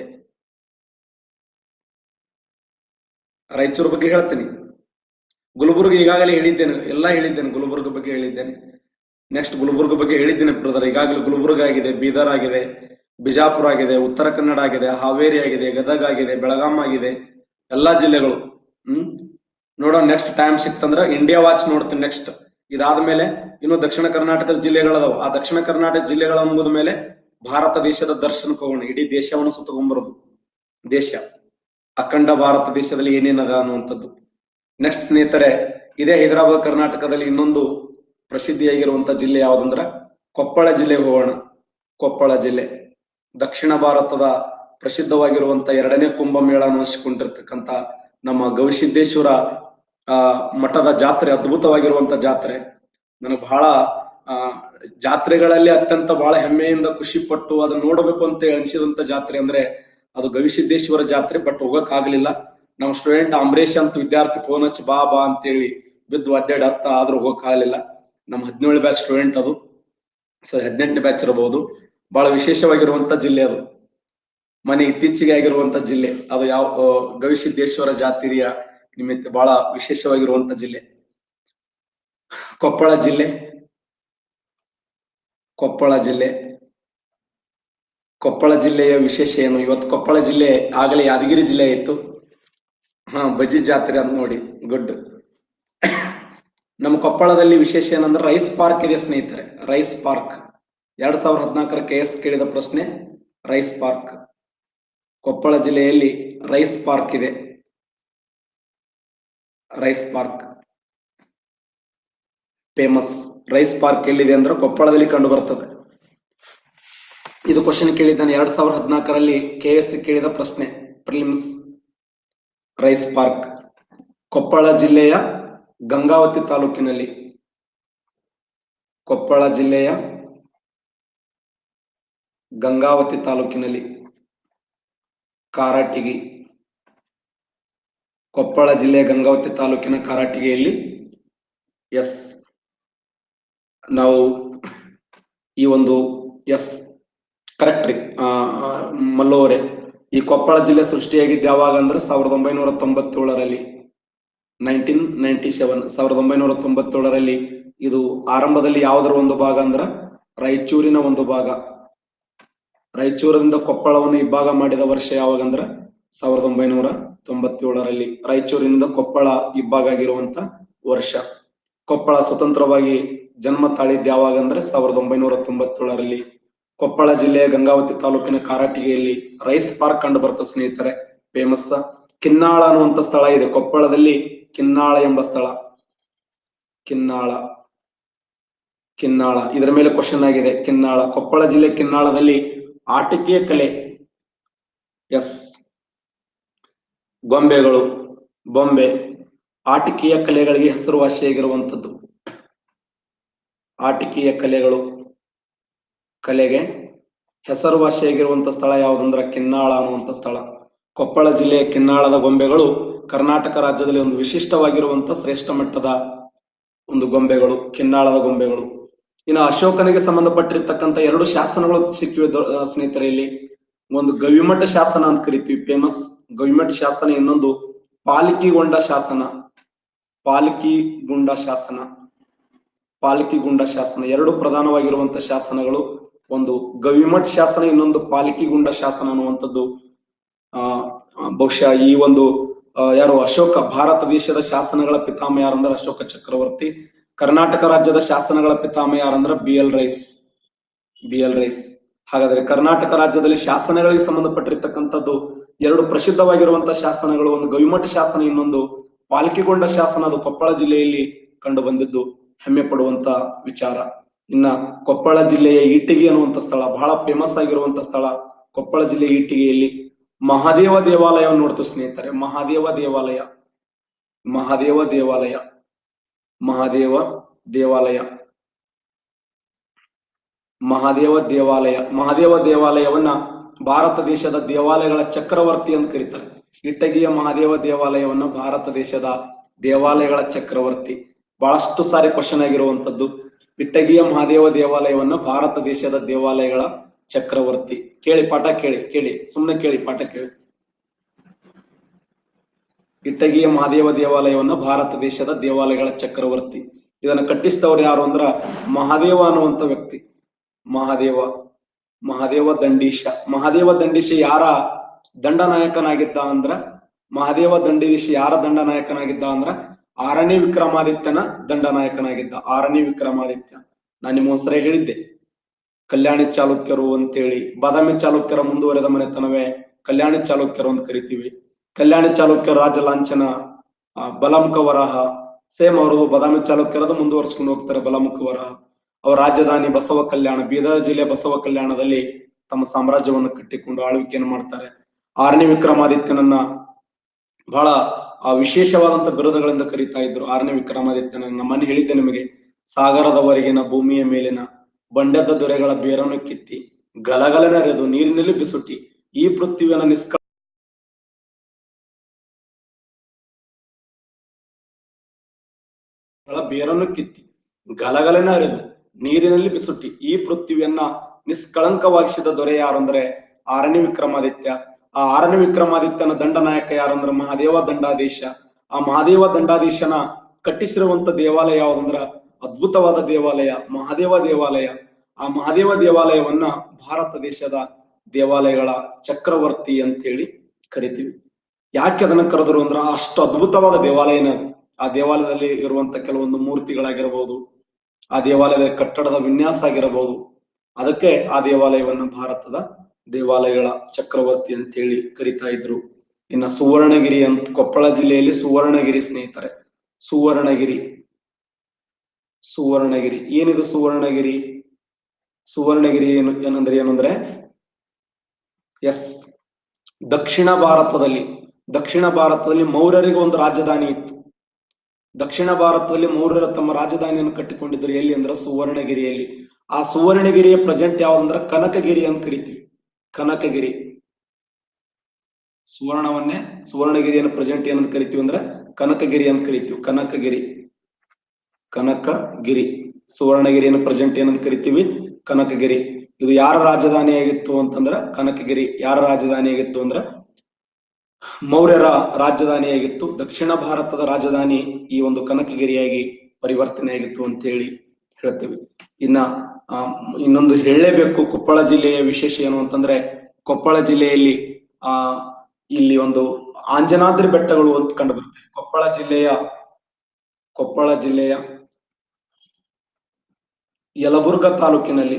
Speaker 1: ರಾಯಚೂರು ಬಗ್ಗೆ ಹೇಳ್ತೀನಿ ಗುಲ್ಬರ್ಗ ಈಗಾಗಲೇ ಹೇಳಿದ್ದೇನೆ ಎಲ್ಲಾ ಹೇಳಿದ್ದೇನೆ ಗುಲ್ಬರ್ಗ ಬಗ್ಗೆ ಹೇಳಿದ್ದೇನೆ ನೆಕ್ಸ್ಟ್ ಗುಲ್ಬರ್ಗ ಬಗ್ಗೆ ಹೇಳಿದ್ದೇನೆ ಬ್ರದರ್ ಈಗಾಗಲೇ ಗುಲ್ಬರ್ಗ ಆಗಿದೆ ಬೀದರ್ ಆಗಿದೆ ಬಿಜಾಪುರ ಆಗಿದೆ ಉತ್ತರ ಕನ್ನಡ ಆಗಿದೆ ಹಾವೇರಿ ಆಗಿದೆ ಗದಗ ಆಗಿದೆ ಬೆಳಗಾಂ ಆಗಿದೆ ಎಲ್ಲಾ ಜಿಲ್ಲೆಗಳು ಹ್ಮ್ ನೋಡೋಣ ನೆಕ್ಸ್ಟ್ ಟೈಮ್ ಸಿಕ್ತಂದ್ರ ಇಂಡಿಯಾ ವಾಚ್ ನೋಡ್ತೀನಿ ನೆಕ್ಸ್ಟ್ ಇದಾದ್ಮೇಲೆ ಇನ್ನು ದಕ್ಷಿಣ ಕರ್ನಾಟಕದ ಜಿಲ್ಲೆಗಳದಾವ ಆ ದಕ್ಷಿಣ ಕರ್ನಾಟಕ ಜಿಲ್ಲೆಗಳ ಮುಗಿದ ಮೇಲೆ ಭಾರತ ದೇಶದ ದರ್ಶನಕ್ಕೆ ಹೋಗೋಣ ಇಡೀ ದೇಶವನ್ನು ಸುತ್ತಕೊಂಬರೋದು ದೇಶ ಅಖಂಡ ಭಾರತ ದೇಶದಲ್ಲಿ ಏನೇನದ ಅನ್ನುವಂಥದ್ದು ನೆಕ್ಸ್ಟ್ ಸ್ನೇಹಿತರೆ ಇದೇ ಹೈದರಾಬಾದ್ ಕರ್ನಾಟಕದಲ್ಲಿ ಇನ್ನೊಂದು ಪ್ರಸಿದ್ಧಿಯಾಗಿರುವಂತ ಜಿಲ್ಲೆ ಯಾವ್ದಂದ್ರ ಕೊಪ್ಪಳ ಜಿಲ್ಲೆಗೆ ಹೋಗೋಣ ಕೊಪ್ಪಳ ಜಿಲ್ಲೆ ದಕ್ಷಿಣ ಭಾರತದ ಪ್ರಸಿದ್ಧವಾಗಿರುವಂತ ಎರಡನೇ ಕುಂಭಮೇಳ ಅನ್ನಿಸಿಕೊಂಡಿರ್ತಕ್ಕಂತ ನಮ್ಮ ಗವಿಸಿದ್ದೇಶ್ವರ ಆ ಮಠದ ಜಾತ್ರೆ ಅದ್ಭುತವಾಗಿರುವಂತ ಜಾತ್ರೆ ನನಗೆ ಬಹಳ ಆ ಜಾತ್ರೆಗಳಲ್ಲಿ ಅತ್ಯಂತ ಬಹಳ ಹೆಮ್ಮೆಯಿಂದ ಖುಷಿ ಪಟ್ಟು ಅದನ್ನ ನೋಡಬೇಕು ಅಂತ ಅನಿಸಿದಂತ ಜಾತ್ರೆ ಅಂದ್ರೆ ಅದು ಗವಿಸಿದ್ದೇಶ್ವರ ಜಾತ್ರೆ ಬಟ್ ಹೋಗಕ್ ಆಗ್ಲಿಲ್ಲ ನಮ್ಮ ಸ್ಟೂಡೆಂಟ್ ಅಂಬರೀಶ್ ಅಂತ ವಿದ್ಯಾರ್ಥಿ ಫೋನ್ ಹಚ್ಚಿ ಬಾ ಬಾ ಅಂತೇಳಿ ಬಿದ್ದು ಅಡ್ಡಾಡಿ ಹತ್ತ ಆದ್ರೂ ಹೋಗಕ್ ಆಗ್ಲಿಲ್ಲ ನಮ್ಮ ಹದಿನೇಳು ಬ್ಯಾಚ್ ಸ್ಟೂಡೆಂಟ್ ಅದು ಸೊ ಹದಿನೆಂಟನೇ ಬ್ಯಾಚ್ ಇರಬಹುದು ಬಹಳ ವಿಶೇಷವಾಗಿರುವಂತ ಜಿಲ್ಲೆ ಅದು ಮನೆ ಇತ್ತೀಚೆಗೆ ಆಗಿರುವಂತ ಜಿಲ್ಲೆ ಅದು ಯಾವ ಆ, ಗವಿಸಿದ್ದೇಶ್ವರ ಜಾತಿರಿಯ ನಿಮಿತ್ತ ಬಹಳ ವಿಶೇಷವಾಗಿರುವಂತ ಜಿಲ್ಲೆ ಕೊಪ್ಪಳ ಜಿಲ್ಲೆ ಕೊಪ್ಪಳ ಜಿಲ್ಲೆ ಕೊಪ್ಪಳ ಜಿಲ್ಲೆಯ ವಿಶೇಷ ಏನು ಇವತ್ತು ಕೊಪ್ಪಳ ಜಿಲ್ಲೆ ಆಗಲೇ ಯಾದಗಿರಿ ಜಿಲ್ಲೆ ಇತ್ತು ಹಾ ಬಜಿ ಜಾತ್ರೆ ಅಂತ ನೋಡಿ ಗುಡ್ ನಮ್ಮ ಕೊಪ್ಪಳದಲ್ಲಿ ವಿಶೇಷ ಏನಂದ್ರೆ ರೈಸ್ ಪಾರ್ಕ್ ಇದೆ ಸ್ನೇಹಿತರೆ ರೈಸ್ ಪಾರ್ಕ್ ಎರಡ್ ಸಾವಿರದ ಹದಿನಾಲ್ಕರ ಕೆ ಎಸ್ ಕೇಳಿದ ಪ್ರಶ್ನೆ ರೈಸ್ ಪಾರ್ಕ್ ಕೊಪ್ಪಳ ಜಿಲ್ಲೆಯಲ್ಲಿ ರೈಸ್ ಪಾರ್ಕ್ ಇದೆ Rice park famous Rice park ಎಲ್ಲಿದೆ ಅಂದ್ರೆ ಕೊಪ್ಪಳದಲ್ಲಿ ಕಂಡು ಬರ್ತದೆ ಇದು ಕ್ವಶನ್ ಕೇಳಿದ್ದಾನೆ ಎರಡ್ ಸಾವಿರದ ಹದಿನಾಲ್ಕರಲ್ಲಿ ಕೆ ಎಸ್ ಕೇಳಿದ ಪ್ರಶ್ನೆ ಪ್ರಿಲಿಮ್ಸ್ ರೈಸ್ ಪಾರ್ಕ್ ಕೊಪ್ಪಳ ಜಿಲ್ಲೆಯ ಗಂಗಾವತಿ ತಾಲೂಕಿನಲ್ಲಿ ಕೊಪ್ಪಳ ಜಿಲ್ಲೆಯ ಗಂಗಾವತಿ ತಾಲೂಕಿನಲ್ಲಿ ಕಾರಾಟಿಗಿ ಕೊಪ್ಪಳ ಜಿಲ್ಲೆ ಗಂಗಾವತಿ ತಾಲೂಕಿನ ಕಾರಾಟಿಗೆಯಲ್ಲಿ ಎಸ್ ನಾವು ಈ ಒಂದು ಎಸ್ ಕರೆಕ್ಟ್ ರೀ ಆ, ಆ, ಮಲ್ಲು ಅವರೇ ಈ ಕೊಪ್ಪಳ ಜಿಲ್ಲೆ ಸೃಷ್ಟಿಯಾಗಿದ್ದು ಯಾವಾಗ ಅಂದ್ರೆ ಸಾವಿರದ ಒಂಬೈನೂರ ತೊಂಬತ್ತೇಳರಲ್ಲಿ ನೈನ್ಟೀನ್ ನೈನ್ಟಿ ಸೆವೆನ್ ಸಾವಿರದ ಒಂಬೈನೂರ ತೊಂಬತ್ತೇಳರಲ್ಲಿ ಇದು ಆರಂಭದಲ್ಲಿ ಯಾವುದರ ಒಂದು ಭಾಗ ಅಂದ್ರ ರಾಯಚೂರಿನ ಒಂದು ಭಾಗ ರಾಯಚೂರಿನಿಂದ ಕೊಪ್ಪಳವನ್ನು ಇಬ್ಬಾಗ ಮಾಡಿದ ವರ್ಷ ಯಾವಾಗಂದ್ರ ಸಾವಿರದ ಒಂಬೈನೂರ ತೊಂಬತ್ತೇಳರಲ್ಲಿ ರಾಯಚೂರಿನಿಂದ ಕೊಪ್ಪಳ ಇಬ್ಬಾಗ ಆಗಿರುವಂತ ವರ್ಷ ಕೊಪ್ಪಳ ಸ್ವತಂತ್ರವಾಗಿ ಜನ್ಮ ತಾಳಿದ್ದು ಯಾವಾಗ ಅಂದ್ರೆ ಸಾವಿರದ ಒಂಬೈನೂರ ತೊಂಬತ್ತೇಳರಲ್ಲಿ ಕೊಪ್ಪಳ ಜಿಲ್ಲೆಯ ಗಂಗಾವತಿ ತಾಲೂಕಿನ ಕಾರಾಟಿಗೆಯಲ್ಲಿ ರೈಸ್ ಪಾರ್ಕ್ ಕಂಡು ಬರ್ತದೆ ಸ್ನೇಹಿತರೆ ಫೇಮಸ್ ಕಿನ್ನಾಳ ಅನ್ನುವಂತ ಸ್ಥಳ ಇದೆ ಕೊಪ್ಪಳದಲ್ಲಿ ಕಿನ್ನಾಳ ಎಂಬ ಸ್ಥಳ ಕಿನ್ನಾಳ ಕಿನ್ನಾಳ ಇದರ ಮೇಲೆ ಕ್ವಶನ್ ಆಗಿದೆ ಕಿನ್ನಾಳ ಕೊಪ್ಪಳ ಜಿಲ್ಲೆ ಕಿನ್ನಾಳದಲ್ಲಿ ಆಟಿಕೆಯ ಕಲೆ ಎಸ್ ಗೊಂಬೆಗಳು ಬೊಂಬೆ ಆಟಿಕೆಯ ಕಲೆಗಳಿಗೆ ಹೆಸರುವಾಸಿಯಾಗಿರುವಂತದ್ದು ಆಟಿಕೆಯ ಕಲೆಗಳು ಕಲೆಗೆ ಹೆಸರುವಾಸಿಯಾಗಿರುವಂತ ಸ್ಥಳ ಯಾವುದಂದ್ರ ಕಿನ್ನಾಳ ಅನ್ನುವಂತ ಸ್ಥಳ ಕೊಪ್ಪಳ ಜಿಲ್ಲೆಯ ಕಿನ್ನಾಳದ ಗೊಂಬೆಗಳು ಕರ್ನಾಟಕ ರಾಜ್ಯದಲ್ಲಿ ಒಂದು ವಿಶಿಷ್ಟವಾಗಿರುವಂತ ಶ್ರೇಷ್ಠ ಮಟ್ಟದ ಒಂದು ಗೊಂಬೆಗಳು ಕಿನ್ನಾಳದ ಗೊಂಬೆಗಳು ಇನ್ನು ಅಶೋಕನಿಗೆ ಸಂಬಂಧಪಟ್ಟಿರ್ತಕ್ಕಂಥ ಎರಡು ಶಾಸನಗಳು ಸಿಕ್ಕಿವೆ ದೊ- ಆ, ಸ್ನೇಹಿತರೆ ಇಲ್ಲಿ ಒಂದು ಗವಿಮಠ ಶಾಸನ ಅಂತ ಕರಿತೀವಿ ಫೇಮಸ್ ಗವಿಮಠ ಶಾಸನ ಇನ್ನೊಂದು ಪಾಲಿಕಿಗೊಂಡ ಶಾಸನ ಪಾಲಿಕಿಗುಂಡ ಶಾಸನ ಪಾಲಿಕಿಗುಂಡ ಶಾಸನ ಎರಡು ಪ್ರಧಾನವಾಗಿರುವಂತ ಶಾಸನಗಳು ಒಂದು ಗವಿಮಠ ಶಾಸನ ಇನ್ನೊಂದು ಪಾಲಿಕಿಗುಂಡ ಶಾಸನ ಅನ್ನುವಂಥದ್ದು ಆ ಆ, ಬಹುಶಃ ಈ ಒಂದು ಆ, ಯಾರು ಅಶೋಕ ಭಾರತ ದೇಶದ ಶಾಸನಗಳ ಪಿತಾಮಹ ಯಾರಂದ್ರೆ ಅಶೋಕ ಚಕ್ರವರ್ತಿ ಕರ್ನಾಟಕ ರಾಜ್ಯದ ಶಾಸನಗಳ ಪಿತಾಮಹ ಯಾರಂದ್ರೆ B L Rice B L Rice ಹಾಗಾದ್ರೆ ಕರ್ನಾಟಕ ರಾಜ್ಯದಲ್ಲಿ ಶಾಸನಗಳಿಗೆ ಸಂಬಂಧಪಟ್ಟಿರ್ತಕ್ಕಂಥದ್ದು ಎರಡು ಪ್ರಸಿದ್ಧವಾಗಿರುವಂತಹ ಶಾಸನಗಳು ಒಂದು ಗವಿಮಠ ಶಾಸನ ಇನ್ನೊಂದು ಪಾಲಿಕೆಗೊಂಡ ಶಾಸನ ಅದು ಕೊಪ್ಪಳ ಜಿಲ್ಲೆಯಲ್ಲಿ ಕಂಡು ಬಂದಿದ್ದು ಹೆಮ್ಮೆ ಪಡುವಂತ ವಿಚಾರ ಇನ್ನ ಕೊಪ್ಪಳ ಜಿಲ್ಲೆಯ ಈಟಿಗೆ ಅನ್ನುವಂತ ಸ್ಥಳ ಬಹಳ ಫೇಮಸ್ ಆಗಿರುವಂತ ಸ್ಥಳ ಕೊಪ್ಪಳ ಜಿಲ್ಲೆಯ ಈಟಿಗೆಯಲ್ಲಿ ಮಹಾದೇವ ದೇವಾಲಯವನ್ನು ನೋಡ್ತೀವಿ ಸ್ನೇಹಿತರೆ ಮಹಾದೇವ ದೇವಾಲಯ ಮಹಾದೇವ ದೇವಾಲಯ ಮಹಾದೇವ ದೇವಾಲಯ ಮಹಾದೇವ ದೇವಾಲಯ ಮಹಾದೇವ ದೇವಾಲಯವನ್ನ ಭಾರತ ದೇಶದ ದೇವಾಲಯಗಳ ಚಕ್ರವರ್ತಿ ಅಂತ ಕರೀತಾರೆ ಇಟ್ಟಗಿಯ ಮಹಾದೇವ ದೇವಾಲಯವನ್ನ ಭಾರತ ದೇಶದ ದೇವಾಲಯಗಳ ಚಕ್ರವರ್ತಿ ಬಹಳಷ್ಟು ಸಾರಿ ಕ್ವಶನ್ ಆಗಿರುವಂತದ್ದು ಇಟ್ಟಗಿಯ ಮಹಾದೇವ ದೇವಾಲಯವನ್ನ ಭಾರತ ದೇಶದ ದೇವಾಲಯಗಳ ಚಕ್ರವರ್ತಿ ಕೇಳಿ ಪಾಠ ಕೇಳಿ ಕೇಳಿ ಸುಮ್ಮನೆ ಕೇಳಿ ಪಾಠ ಕೇಳಿ ಇಟ್ಟಗಿಯ ಮಹಾದೇವ ದೇವಾಲಯವನ್ನ ಭಾರತ ದೇಶದ ದೇವಾಲಯಗಳ ಚಕ್ರವರ್ತಿ ಇದನ್ನ ಕಟ್ಟಿಸಿದವರು ಯಾರು ಅಂದ್ರ ಮಹಾದೇವ ಅನ್ನುವಂತ ವ್ಯಕ್ತಿ ಮಹಾದೇವ ಮಹಾದೇವ ದಂಡೀಶ ಮಹಾದೇವ ದಂಡೀಶ ಯಾರ ದಂಡನಾಯಕನಾಗಿದ್ದ ಅಂದ್ರ ಮಹಾದೇವ ದಂಡೀಶ ಯಾರ ದಂಡನಾಯಕನಾಗಿದ್ದ ಅಂದ್ರ ಆರನೇ ವಿಕ್ರಮಾದಿತ್ಯನ ದಂಡನಾಯಕನಾಗಿದ್ದ ಆರನೇ ವಿಕ್ರಮಾದಿತ್ಯ ನಾನು ನಿಮ್ಮ ಸರಿ ಹೇಳಿದ್ದೆ ಕಲ್ಯಾಣಿ ಚಾಲುಕ್ಯರು ಅಂತೇಳಿ ಬಾದಾಮಿ ಚಾಲುಕ್ಯರ ಮುಂದುವರೆದ ಮನೆತನವೇ ಕಲ್ಯಾಣಿ ಚಾಲುಕ್ಯರು ಅಂತ ಕರಿತೀವಿ ಕಲ್ಯಾಣಿ ಚಾಲುಕ್ಯರ ರಾಜ ಲಾಂಛನ ಆ, ಬಲಮುಖ ವರಾಹ ಸೇಮ್ ಅವರು ಬಾದಾಮಿ ಚಾಲುಕ್ಯರದ ಮುಂದುವರಿಸ್ಕೊಂಡು ಹೋಗ್ತಾರೆ ಬಲಮುಖ ವರಾಹ ಅವರ ರಾಜಧಾನಿ ಬಸವ ಕಲ್ಯಾಣ ಬೀದರ್ ಜಿಲ್ಲೆ ಬಸವ ಕಲ್ಯಾಣದಲ್ಲಿ ತಮ್ಮ ಸಾಮ್ರಾಜ್ಯವನ್ನು ಕಟ್ಟಿಕೊಂಡು ಆಳ್ವಿಕೆಯನ್ನು ಮಾಡ್ತಾರೆ ಆರನೇ ವಿಕ್ರಮಾದಿತ್ಯನನ್ನ ಬಹಳ ಆ, ವಿಶೇಷವಾದಂತ ಬಿರುದುಗಳಿಂದ ಕರೀತಾ ಇದ್ರು ಆರನೇ ವಿಕ್ರಮಾದಿತ್ಯನನ್ನ ಮನೆ ಹೇಳಿದ್ದೆ ನಿಮಗೆ ಸಾಗರದವರೆಗಿನ ಭೂಮಿಯ ಮೇಲಿನ ಬಂಡೆದ ದೊರೆಗಳ ಬೇರನ್ನು ಕಿತ್ತಿ ಗಲಗಲನೆರೆದು ನೀರಿನಲ್ಲಿ ಬಿಸುಟಿ ಈ ಪೃಥ್ವಿಯನ್ನ ನಿಷ್ಕ ಗಳ ಬೇರನ್ನು ಕಿತ್ತಿ ಗಲಗಲನ ಅರಿದು ನೀರಿನಲ್ಲಿ ಬಿಸುಟ್ಟಿ ಈ ಪೃಥ್ವಿಯನ್ನ ನಿಷ್ಕಳಂಕವಾಗಿಸಿದ ದೊರೆ ಯಾರು ಅಂದ್ರೆ ಆರನೇ ವಿಕ್ರಮಾದಿತ್ಯ ಆ ಆರನೇ ವಿಕ್ರಮಾದಿತ್ಯನ ದಂಡನಾಯಕ ಯಾರು ಅಂದ್ರೆ ಮಹಾದೇವ ದಂಡಾಧೀಶ ಆ ಮಹಾದೇವ ದಂಡಾಧೀಶನ ಕಟ್ಟಿಸಿರುವಂತ ದೇವಾಲಯ ಯಾವ್ದಂದ್ರ ಅದ್ಭುತವಾದ ದೇವಾಲಯ ಮಹಾದೇವ ದೇವಾಲಯ ಆ ಮಹಾದೇವ ದೇವಾಲಯವನ್ನ ಭಾರತ ದೇಶದ ದೇವಾಲಯಗಳ ಚಕ್ರವರ್ತಿ ಅಂತೇಳಿ ಕರಿತೀವಿ ಯಾಕೆ ಅದನ್ನ ಕರೆದ್ರು ಅಂದ್ರ ಅಷ್ಟು ಅದ್ಭುತವಾದ ದೇವಾಲಯನ ಅದು. ಆ ದೇವಾಲಯದಲ್ಲಿ ಇರುವಂತ ಕೆಲವೊಂದು ಮೂರ್ತಿಗಳಾಗಿರಬಹುದು ಆ ದೇವಾಲಯದ ಕಟ್ಟಡದ ವಿನ್ಯಾಸ ಆಗಿರಬಹುದು ಅದಕ್ಕೆ ಆ ದೇವಾಲಯವನ್ನ ಭಾರತದ ದೇವಾಲಯಗಳ ಚಕ್ರವರ್ತಿ ಅಂತೇಳಿ ಕರಿತಾ ಇದ್ರು ಇನ್ನ ಸುವರ್ಣಗಿರಿ ಅಂತ ಕೊಪ್ಪಳ ಜಿಲ್ಲೆಯಲ್ಲಿ ಸುವರ್ಣಗಿರಿ ಸ್ನೇಹಿತರೆ ಸುವರ್ಣಗಿರಿ ಸುವರ್ಣಗಿರಿ ಏನಿದು ಸುವರ್ಣಗಿರಿ ಸುವರ್ಣಗಿರಿ ಏನು ಏನಂದ್ರೆ ಏನಂದ್ರೆ ಎಸ್ ದಕ್ಷಿಣ ಭಾರತದಲ್ಲಿ ದಕ್ಷಿಣ ಭಾರತದಲ್ಲಿ ಮೌರ್ಯರಿಗೆ ಒಂದು ರಾಜಧಾನಿ ಇತ್ತು ದಕ್ಷಿಣ ಭಾರತದಲ್ಲಿ ಮೌರ್ಯರು ತಮ್ಮ ರಾಜಧಾನಿಯನ್ನು ಕಟ್ಟಿಕೊಂಡಿದ್ರು ಎಲ್ಲಿ ಅಂದ್ರೆ ಸುವರ್ಣಗಿರಿಯಲ್ಲಿ ಆ ಸುವರ್ಣಗಿರಿಯ ಪ್ರೆಸೆಂಟ್ ಯಾವ್ದಂದ್ರ ಕನಕಗಿರಿ ಅಂತ ಕರಿತೀವಿ ಕನಕಗಿರಿ ಸುವರ್ಣವನ್ನೇ ಸುವರ್ಣಗಿರಿಯನ್ನು ಪ್ರೆಸೆಂಟ್ ಏನಂತ ಕರಿತೀವಿ ಅಂದ್ರೆ ಕನಕಗಿರಿ ಅಂತ ಕರಿತೀವಿ ಕನಕಗಿರಿ ಕನಕಗಿರಿ ಸುವರ್ಣಗಿರಿಯನ್ನು ಪ್ರೆಸೆಂಟ್ ಏನಂತ ಕರಿತೀವಿ ಕನಕಗಿರಿ ಇದು ಯಾರ ರಾಜಧಾನಿಯಾಗಿತ್ತು ಅಂತಂದ್ರ ಕನಕಗಿರಿ ಯಾರ ರಾಜಧಾನಿಯಾಗಿತ್ತು ಅಂದ್ರ ಮೌರ್ಯರ ರಾಜಧಾನಿಯಾಗಿತ್ತು ದಕ್ಷಿಣ ಭಾರತದ ರಾಜಧಾನಿ ಈ ಒಂದು ಕನಕಗಿರಿಯಾಗಿ ಪರಿವರ್ತನೆಯಾಗಿತ್ತು ಅಂತ ಹೇಳಿ ಹೇಳ್ತೇವೆ ಇನ್ನ ಆ, ಇನ್ನೊಂದು ಹೇಳಲೇಬೇಕು ಕೊಪ್ಪಳ ಜಿಲ್ಲೆಯ ವಿಶೇಷ ಏನು ಅಂತಂದ್ರೆ ಕೊಪ್ಪಳ ಜಿಲ್ಲೆಯಲ್ಲಿ ಆ ಇಲ್ಲಿ ಒಂದು ಆಂಜನಾದ್ರಿ ಬೆಟ್ಟಗಳು ಅಂತ ಕಂಡು ಬರುತ್ತೆ ಕೊಪ್ಪಳ ಜಿಲ್ಲೆಯ ಕೊಪ್ಪಳ ಜಿಲ್ಲೆಯ ಯಲಬುರ್ಗ ತಾಲೂಕಿನಲ್ಲಿ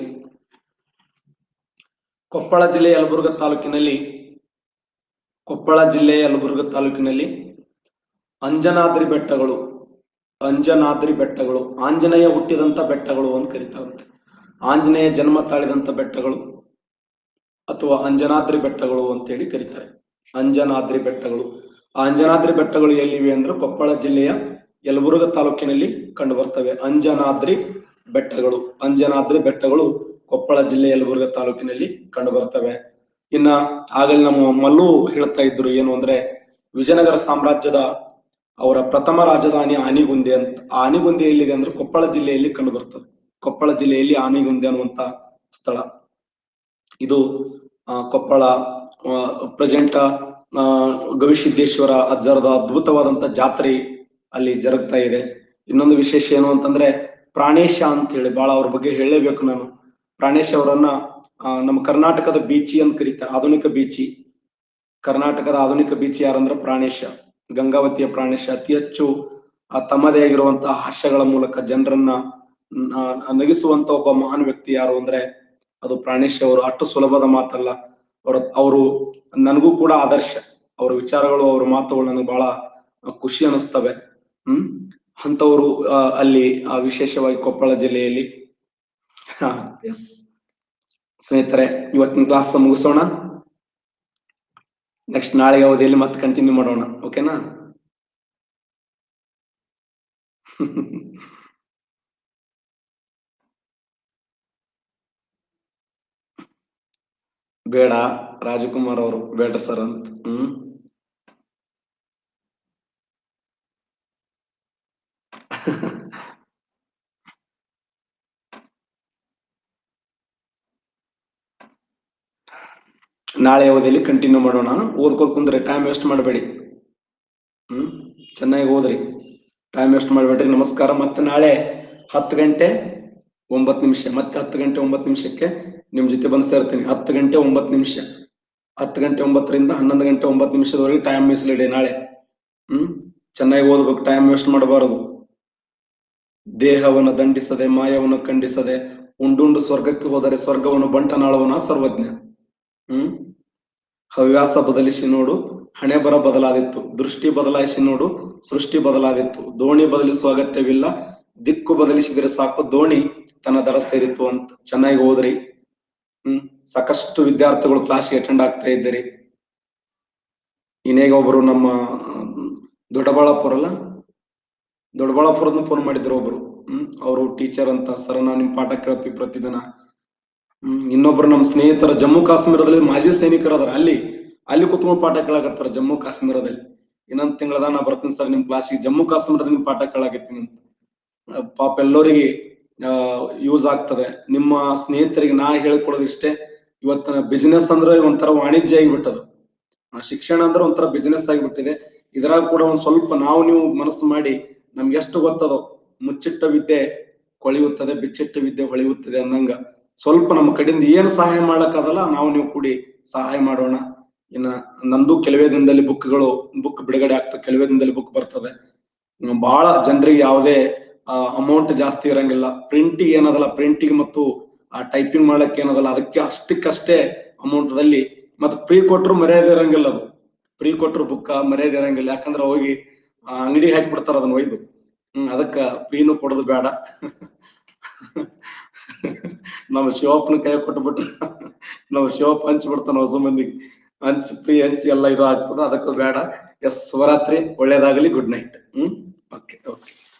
Speaker 1: ಕೊಪ್ಪಳ ಜಿಲ್ಲೆ ಯಲಬುರ್ಗ ತಾಲೂಕಿನಲ್ಲಿ ಕೊಪ್ಪಳ ಜಿಲ್ಲೆಯ ಯಲಬುರ್ಗ ತಾಲೂಕಿನಲ್ಲಿ ಅಂಜನಾದ್ರಿ ಬೆಟ್ಟಗಳು ಅಂಜನಾದ್ರಿ ಬೆಟ್ಟಗಳು ಆಂಜನೇಯ ಹುಟ್ಟಿದಂತ ಬೆಟ್ಟಗಳು ಅಂತ ಕರೀತಾರಂತೆ ಆಂಜನೇಯ ಜನ್ಮ ತಾಳಿದಂತ ಬೆಟ್ಟಗಳು ಅಥವಾ ಅಂಜನಾದ್ರಿ ಬೆಟ್ಟಗಳು ಅಂತೇಳಿ ಕರೀತಾರೆ ಅಂಜನಾದ್ರಿ ಬೆಟ್ಟಗಳು ಆ ಅಂಜನಾದ್ರಿ ಬೆಟ್ಟಗಳು ಎಲ್ಲಿವೆ ಅಂದ್ರೆ ಕೊಪ್ಪಳ ಜಿಲ್ಲೆಯ ಯಲಬುರ್ಗ ತಾಲೂಕಿನಲ್ಲಿ ಕಂಡು ಬರ್ತವೆ ಅಂಜನಾದ್ರಿ ಬೆಟ್ಟಗಳು ಅಂಜನಾದ್ರಿ ಬೆಟ್ಟಗಳು ಕೊಪ್ಪಳ ಜಿಲ್ಲೆ ಯಲಬುರ್ಗ ತಾಲೂಕಿನಲ್ಲಿ ಕಂಡು ಬರ್ತವೆ ಇನ್ನ ಆಗಲೇ ನಮ್ಮ ಮಲ್ಲು ಹೇಳ್ತಾ ಇದ್ರು ಏನು ಅಂದ್ರೆ ವಿಜಯನಗರ ಸಾಮ್ರಾಜ್ಯದ ಅವರ ಪ್ರಥಮ ರಾಜಧಾನಿ ಆನಿಗುಂದಿ ಅಂತ ಆ ಆನಿಗುಂದಿ ಎಲ್ಲಿದೆ ಅಂದ್ರೆ ಕೊಪ್ಪಳ ಜಿಲ್ಲೆಯಲ್ಲಿ ಕಂಡು ಬರ್ತದೆ ಕೊಪ್ಪಳ ಜಿಲ್ಲೆಯಲ್ಲಿ ಆನಿಗುಂದಿ ಅನ್ನುವಂತ ಸ್ಥಳ ಇದು ಆ, ಕೊಪ್ಪಳ ಪ್ರೆಸೆಂಟ್ ಗವಿಸಿದ್ದೇಶ್ವರ ಅಜ್ಜರದ ಅದ್ಭುತವಾದಂತ ಜಾತ್ರೆ ಅಲ್ಲಿ ಜರುಗ್ತಾ ಇದೆ ಇನ್ನೊಂದು ವಿಶೇಷ ಏನು ಅಂತಂದ್ರೆ ಪ್ರಾಣೇಶ ಅಂತ ಹೇಳಿ ಬಹಳ ಅವ್ರ ಬಗ್ಗೆ ಹೇಳಲೇಬೇಕು ನಾನು ಪ್ರಾಣೇಶ್ ಅವರನ್ನ ಆ, ನಮ್ಮ ಕರ್ನಾಟಕದ ಬೀಚಿ ಅಂತ ಕರೀತಾರೆ ಆಧುನಿಕ ಬೀಚಿ ಕರ್ನಾಟಕದ ಆಧುನಿಕ ಬೀಚಿ ಯಾರಂದ್ರೆ ಪ್ರಾಣೇಶ ಗಂಗಾವತಿಯ ಪ್ರಾಣೇಶ ಅತಿ ಹೆಚ್ಚು ಆ, ತಮ್ಮದೇ ಆಗಿರುವಂತಹ ಹಾಸ್ಯಗಳ ಮೂಲಕ ಜನರನ್ನ ನ್- ಆ, ನಗಿಸುವಂತ ಒಬ್ಬ ಮಹಾನ್ ವ್ಯಕ್ತಿ ಯಾರು ಅಂದ್ರೆ ಅದು ಪ್ರಾಣೇಶ್ ಅವರು ಅಷ್ಟು ಸುಲಭದ ಮಾತಲ್ಲ ಅವರ ಅವರು ನನಗೂ ಕೂಡ ಆದರ್ಶ ಅವರ ವಿಚಾರಗಳು ಅವ್ರ ಮಾತುಗಳು ನನಗೆ ಬಹಳ ಖುಷಿ ಅನಿಸ್ತವೆ ಹ್ಮ್ ಅಂತವರು ಅಲ್ಲಿ ಆ, ವಿಶೇಷವಾಗಿ ಕೊಪ್ಪಳ ಜಿಲ್ಲೆಯಲ್ಲಿ ಎಸ್ ಸ್ನೇಹಿತರೆ ಇವತ್ತಿನ ಕ್ಲಾಸ್ ಮುಗಿಸೋಣ ನೆಕ್ಸ್ಟ್ ನಾಳೆ ಅವಧಿಯಲ್ಲಿ ಮತ್ತೆ ಕಂಟಿನ್ಯೂ ಮಾಡೋಣ ಓಕೆನಾ ಬೇಡ ರಾಜಕುಮಾರ್ ಅವರು ಬೇಡ ಸರ್ ಅಂತ ಹ್ಮ್ ನಾಳೆ ಅವಧಿಯಲ್ಲಿ ಕಂಟಿನ್ಯೂ ಮಾಡೋಣ ಓದ್ಕೋದ್ ಕುಂದ್ರೆ ಟೈಮ್ ವೇಸ್ಟ್ ಮಾಡಬೇಡಿ ಹ್ಮ್ ಚೆನ್ನಾಗಿ ಓದ್ರಿ ಟೈಮ್ ವೇಸ್ಟ್ ಮಾಡಬೇಡ್ರಿ ನಮಸ್ಕಾರ ಮತ್ತೆ ನಾಳೆ ಹತ್ತು ಗಂಟೆ ಒಂಬತ್ತು ನಿಮಿಷ ಮತ್ತೆ ಹತ್ತು ಗಂಟೆ ಒಂಬತ್ತು ನಿಮಿಷಕ್ಕೆ ನಿಮ್ ಜೊತೆ ಬಂದು ಸೇರ್ತೀನಿ ಹತ್ತು ಗಂಟೆ ಒಂಬತ್ತು ನಿಮಿಷ ಹತ್ತು ಗಂಟೆ ಒಂಬತ್ತರಿಂದ ಹನ್ನೊಂದು ಗಂಟೆ ಒಂಬತ್ತು ನಿಮಿಷದವರೆಗೆ ಟೈಮ್ ಮೀಸಲಿಡಿ ನಾಳೆ ಹ್ಮ್ ಚೆನ್ನಾಗಿ ಓದ್ಬೇಕು ಟೈಮ್ ವೇಸ್ಟ್ ಮಾಡಬಾರದು ದೇಹವನ್ನು ದಂಡಿಸದೆ ಮಾಯವನ್ನು ಖಂಡಿಸದೆ ಉಂಡುಂಡು ಸ್ವರ್ಗಕ್ಕೆ ಹೋದರೆ ಸ್ವರ್ಗವನ್ನು ಬಂಟನಾಳುವನ ಸರ್ವಜ್ಞ ಹ್ಮ್ ಹವ್ಯಾಸ ಬದಲಿಸಿ ನೋಡು ಹಣೆ ಬರ ಬದಲಾದಿತ್ತು ದೃಷ್ಟಿ ಬದಲಾಯಿಸಿ ನೋಡು ಸೃಷ್ಟಿ ಬದಲಾದಿತ್ತು ದೋಣಿ ಬದಲಿಸುವ ಅಗತ್ಯವಿಲ್ಲ ದಿಕ್ಕು ಬದಲಿಸಿದರೆ ಸಾಕು ದೋಣಿ ತನ್ನ ದರ ಸೇರಿತು ಅಂತ ಚೆನ್ನಾಗಿ ಓದ್ರಿ ಹ್ಮ್ ಸಾಕಷ್ಟು ವಿದ್ಯಾರ್ಥಿಗಳು ಕ್ಲಾಸ್ಗೆ ಅಟೆಂಡ್ ಆಗ್ತಾ ಇದ್ದೀರಿ ಇನ್ನೇಗ ಒಬ್ರು ನಮ್ಮ ಹ್ಮ್, ದೊಡ್ಡಬಳ್ಳಾಪುರ ಅಲ್ಲ ದೊಡ್ಡಬಳ್ಳಾಪುರದ ಫೋನ್ ಮಾಡಿದ್ರು ಒಬ್ರು ಹ್ಮ್ ಅವರು ಟೀಚರ್ ಅಂತ ಸರ್ ನಾವು ನಿಮ್ ಪಾಠ ಕೇಳ್ತೀವಿ ಪ್ರತಿದಿನ ಹ್ಮ್ ಇನ್ನೊಬ್ರು ನಮ್ಮ ಸ್ನೇಹಿತರ ಜಮ್ಮು ಕಾಶ್ಮೀರದಲ್ಲಿ ಮಾಜಿ ಸೈನಿಕರು ಅದಾರ ಅಲ್ಲಿ ಅಲ್ಲಿ ಕುತ್ಕೊಂಡು ಪಾಠ ಕೇಳಾಕತ್ತಾರ ಜಮ್ಮು ಕಾಶ್ಮೀರದಲ್ಲಿ ಇನ್ನೊಂದ್ ತಿಂಗಳದ ನಾ ಬರ್ತೀನಿ ಸರ್ ನಿಮ್ ಕ್ಲಾಸಿಗೆ ಜಮ್ಮು ಕಾಶ್ಮೀರದಲ್ಲಿ ನಿಮ್ ಪಾಠ ಕೇಳಾಕತ್ತೀನಿ ಅಂತ ಆ, ಪಾಪ ಎಲ್ಲರಿಗೆ ಆ ಯೂಸ್ ಆಗ್ತದೆ ನಿಮ್ಮ ಸ್ನೇಹಿತರಿಗೆ ನಾ ಹೇಳ್ಕೊಡೋದು ಇಷ್ಟೇ ಇವತ್ತಿನ ಬಿಸಿನೆಸ್ ಅಂದ್ರೆ ಒಂಥರ ವಾಣಿಜ್ಯ ಆಗಿಬಿಟ್ಟದು ಆ, ಶಿಕ್ಷಣ ಅಂದ್ರೆ ಒಂಥರ ಬಿಸಿನೆಸ್ ಆಗಿಬಿಟ್ಟಿದೆ ಇದ್ರಾಗ ಕೂಡ ಒಂದ್ ಸ್ವಲ್ಪ ನಾವು ನೀವು ಮನಸ್ಸು ಮಾಡಿ ನಮ್ಗೆ ಎಷ್ಟು ಗೊತ್ತದೋ ಮುಚ್ಚಿಟ್ಟ ವಿದ್ಯೆ ಕೊಳೆಯುತ್ತದೆ ಬಿಚ್ಚಿಟ್ಟ ವಿದ್ಯೆ ಹೊಳೆಯುತ್ತದೆ ಅನ್ನಂಗ ಸ್ವಲ್ಪ ನಮ್ಮ ಕಡೆಯಿಂದ ಏನು ಸಹಾಯ ಮಾಡಕ್ಕಾಗಲ್ಲ ನಾವು ನೀವು ಕೂಡಿ ಸಹಾಯ ಮಾಡೋಣ ಇನ್ನ ನಂದು ಕೆಲವೇ ದಿನದಲ್ಲಿ ಬುಕ್ಗಳು ಬುಕ್ ಬಿಡುಗಡೆ ಆಗ್ತದೆ ಕೆಲವೇ ದಿನದಲ್ಲಿ ಬುಕ್ ಬರ್ತದೆ ಹ್ಮ್, ಬಹಳ ಜನರಿಗೆ ಯಾವುದೇ ಅಮೌಂಟ್ ಜಾಸ್ತಿ ಇರಂಗಿಲ್ಲ ಪ್ರಿಂಟಿಗೆ ಏನದಲ್ಲ ಪ್ರಿಂಟಿಗೆ ಮತ್ತು ಆ ಟೈಪಿಂಗ್ ಮಾಡಕ್ಕೆ ಏನದಲ್ಲ ಅದಕ್ಕೆ ಅಷ್ಟಕ್ಕಷ್ಟೇ ಅಮೌಂಟ್ ದಲ್ಲಿ ಮತ್ತೆ ಫ್ರೀ ಕೊಟ್ರು ಮರ್ಯಾದೆ ಇರಂಗಿಲ್ಲ ಅದು ಫ್ರೀ ಕೊಟ್ರು ಬುಕ್ಕ ಮರ್ಯಾದೆ ಇರಂಗಿಲ್ಲ ಯಾಕಂದ್ರೆ ಹೋಗಿ ಅಂಗಡಿ ಹಾಕಿ ಬಿಡ್ತಾರ ಅದನ್ನ ಒಯ್ದು ಹ್ಮ್ ಅದಕ್ಕ ಫ್ರೀನು ಕೊಡೋದು ಬೇಡ ನಮ್ಮ ಶಿವಪ್ಪನ ಕೈ ಕೊಟ್ಬಿಟ್ರೆ ನಾವು ಶಿವಪ್ಪ ಹಂಚಿ ಬಿಡ್ತಾನ ಹೊಸ ಮಂದಿಗೆ ಹಂಚಿ ಫ್ರೀ ಹಂಚಿ ಎಲ್ಲ ಇದು ಆಗ್ತದ ಅದಕ್ಕೂ ಬೇಡ ಎಸ್ ಶಿವರಾತ್ರಿ ಒಳ್ಳೇದಾಗಲಿ good night hmm okay okay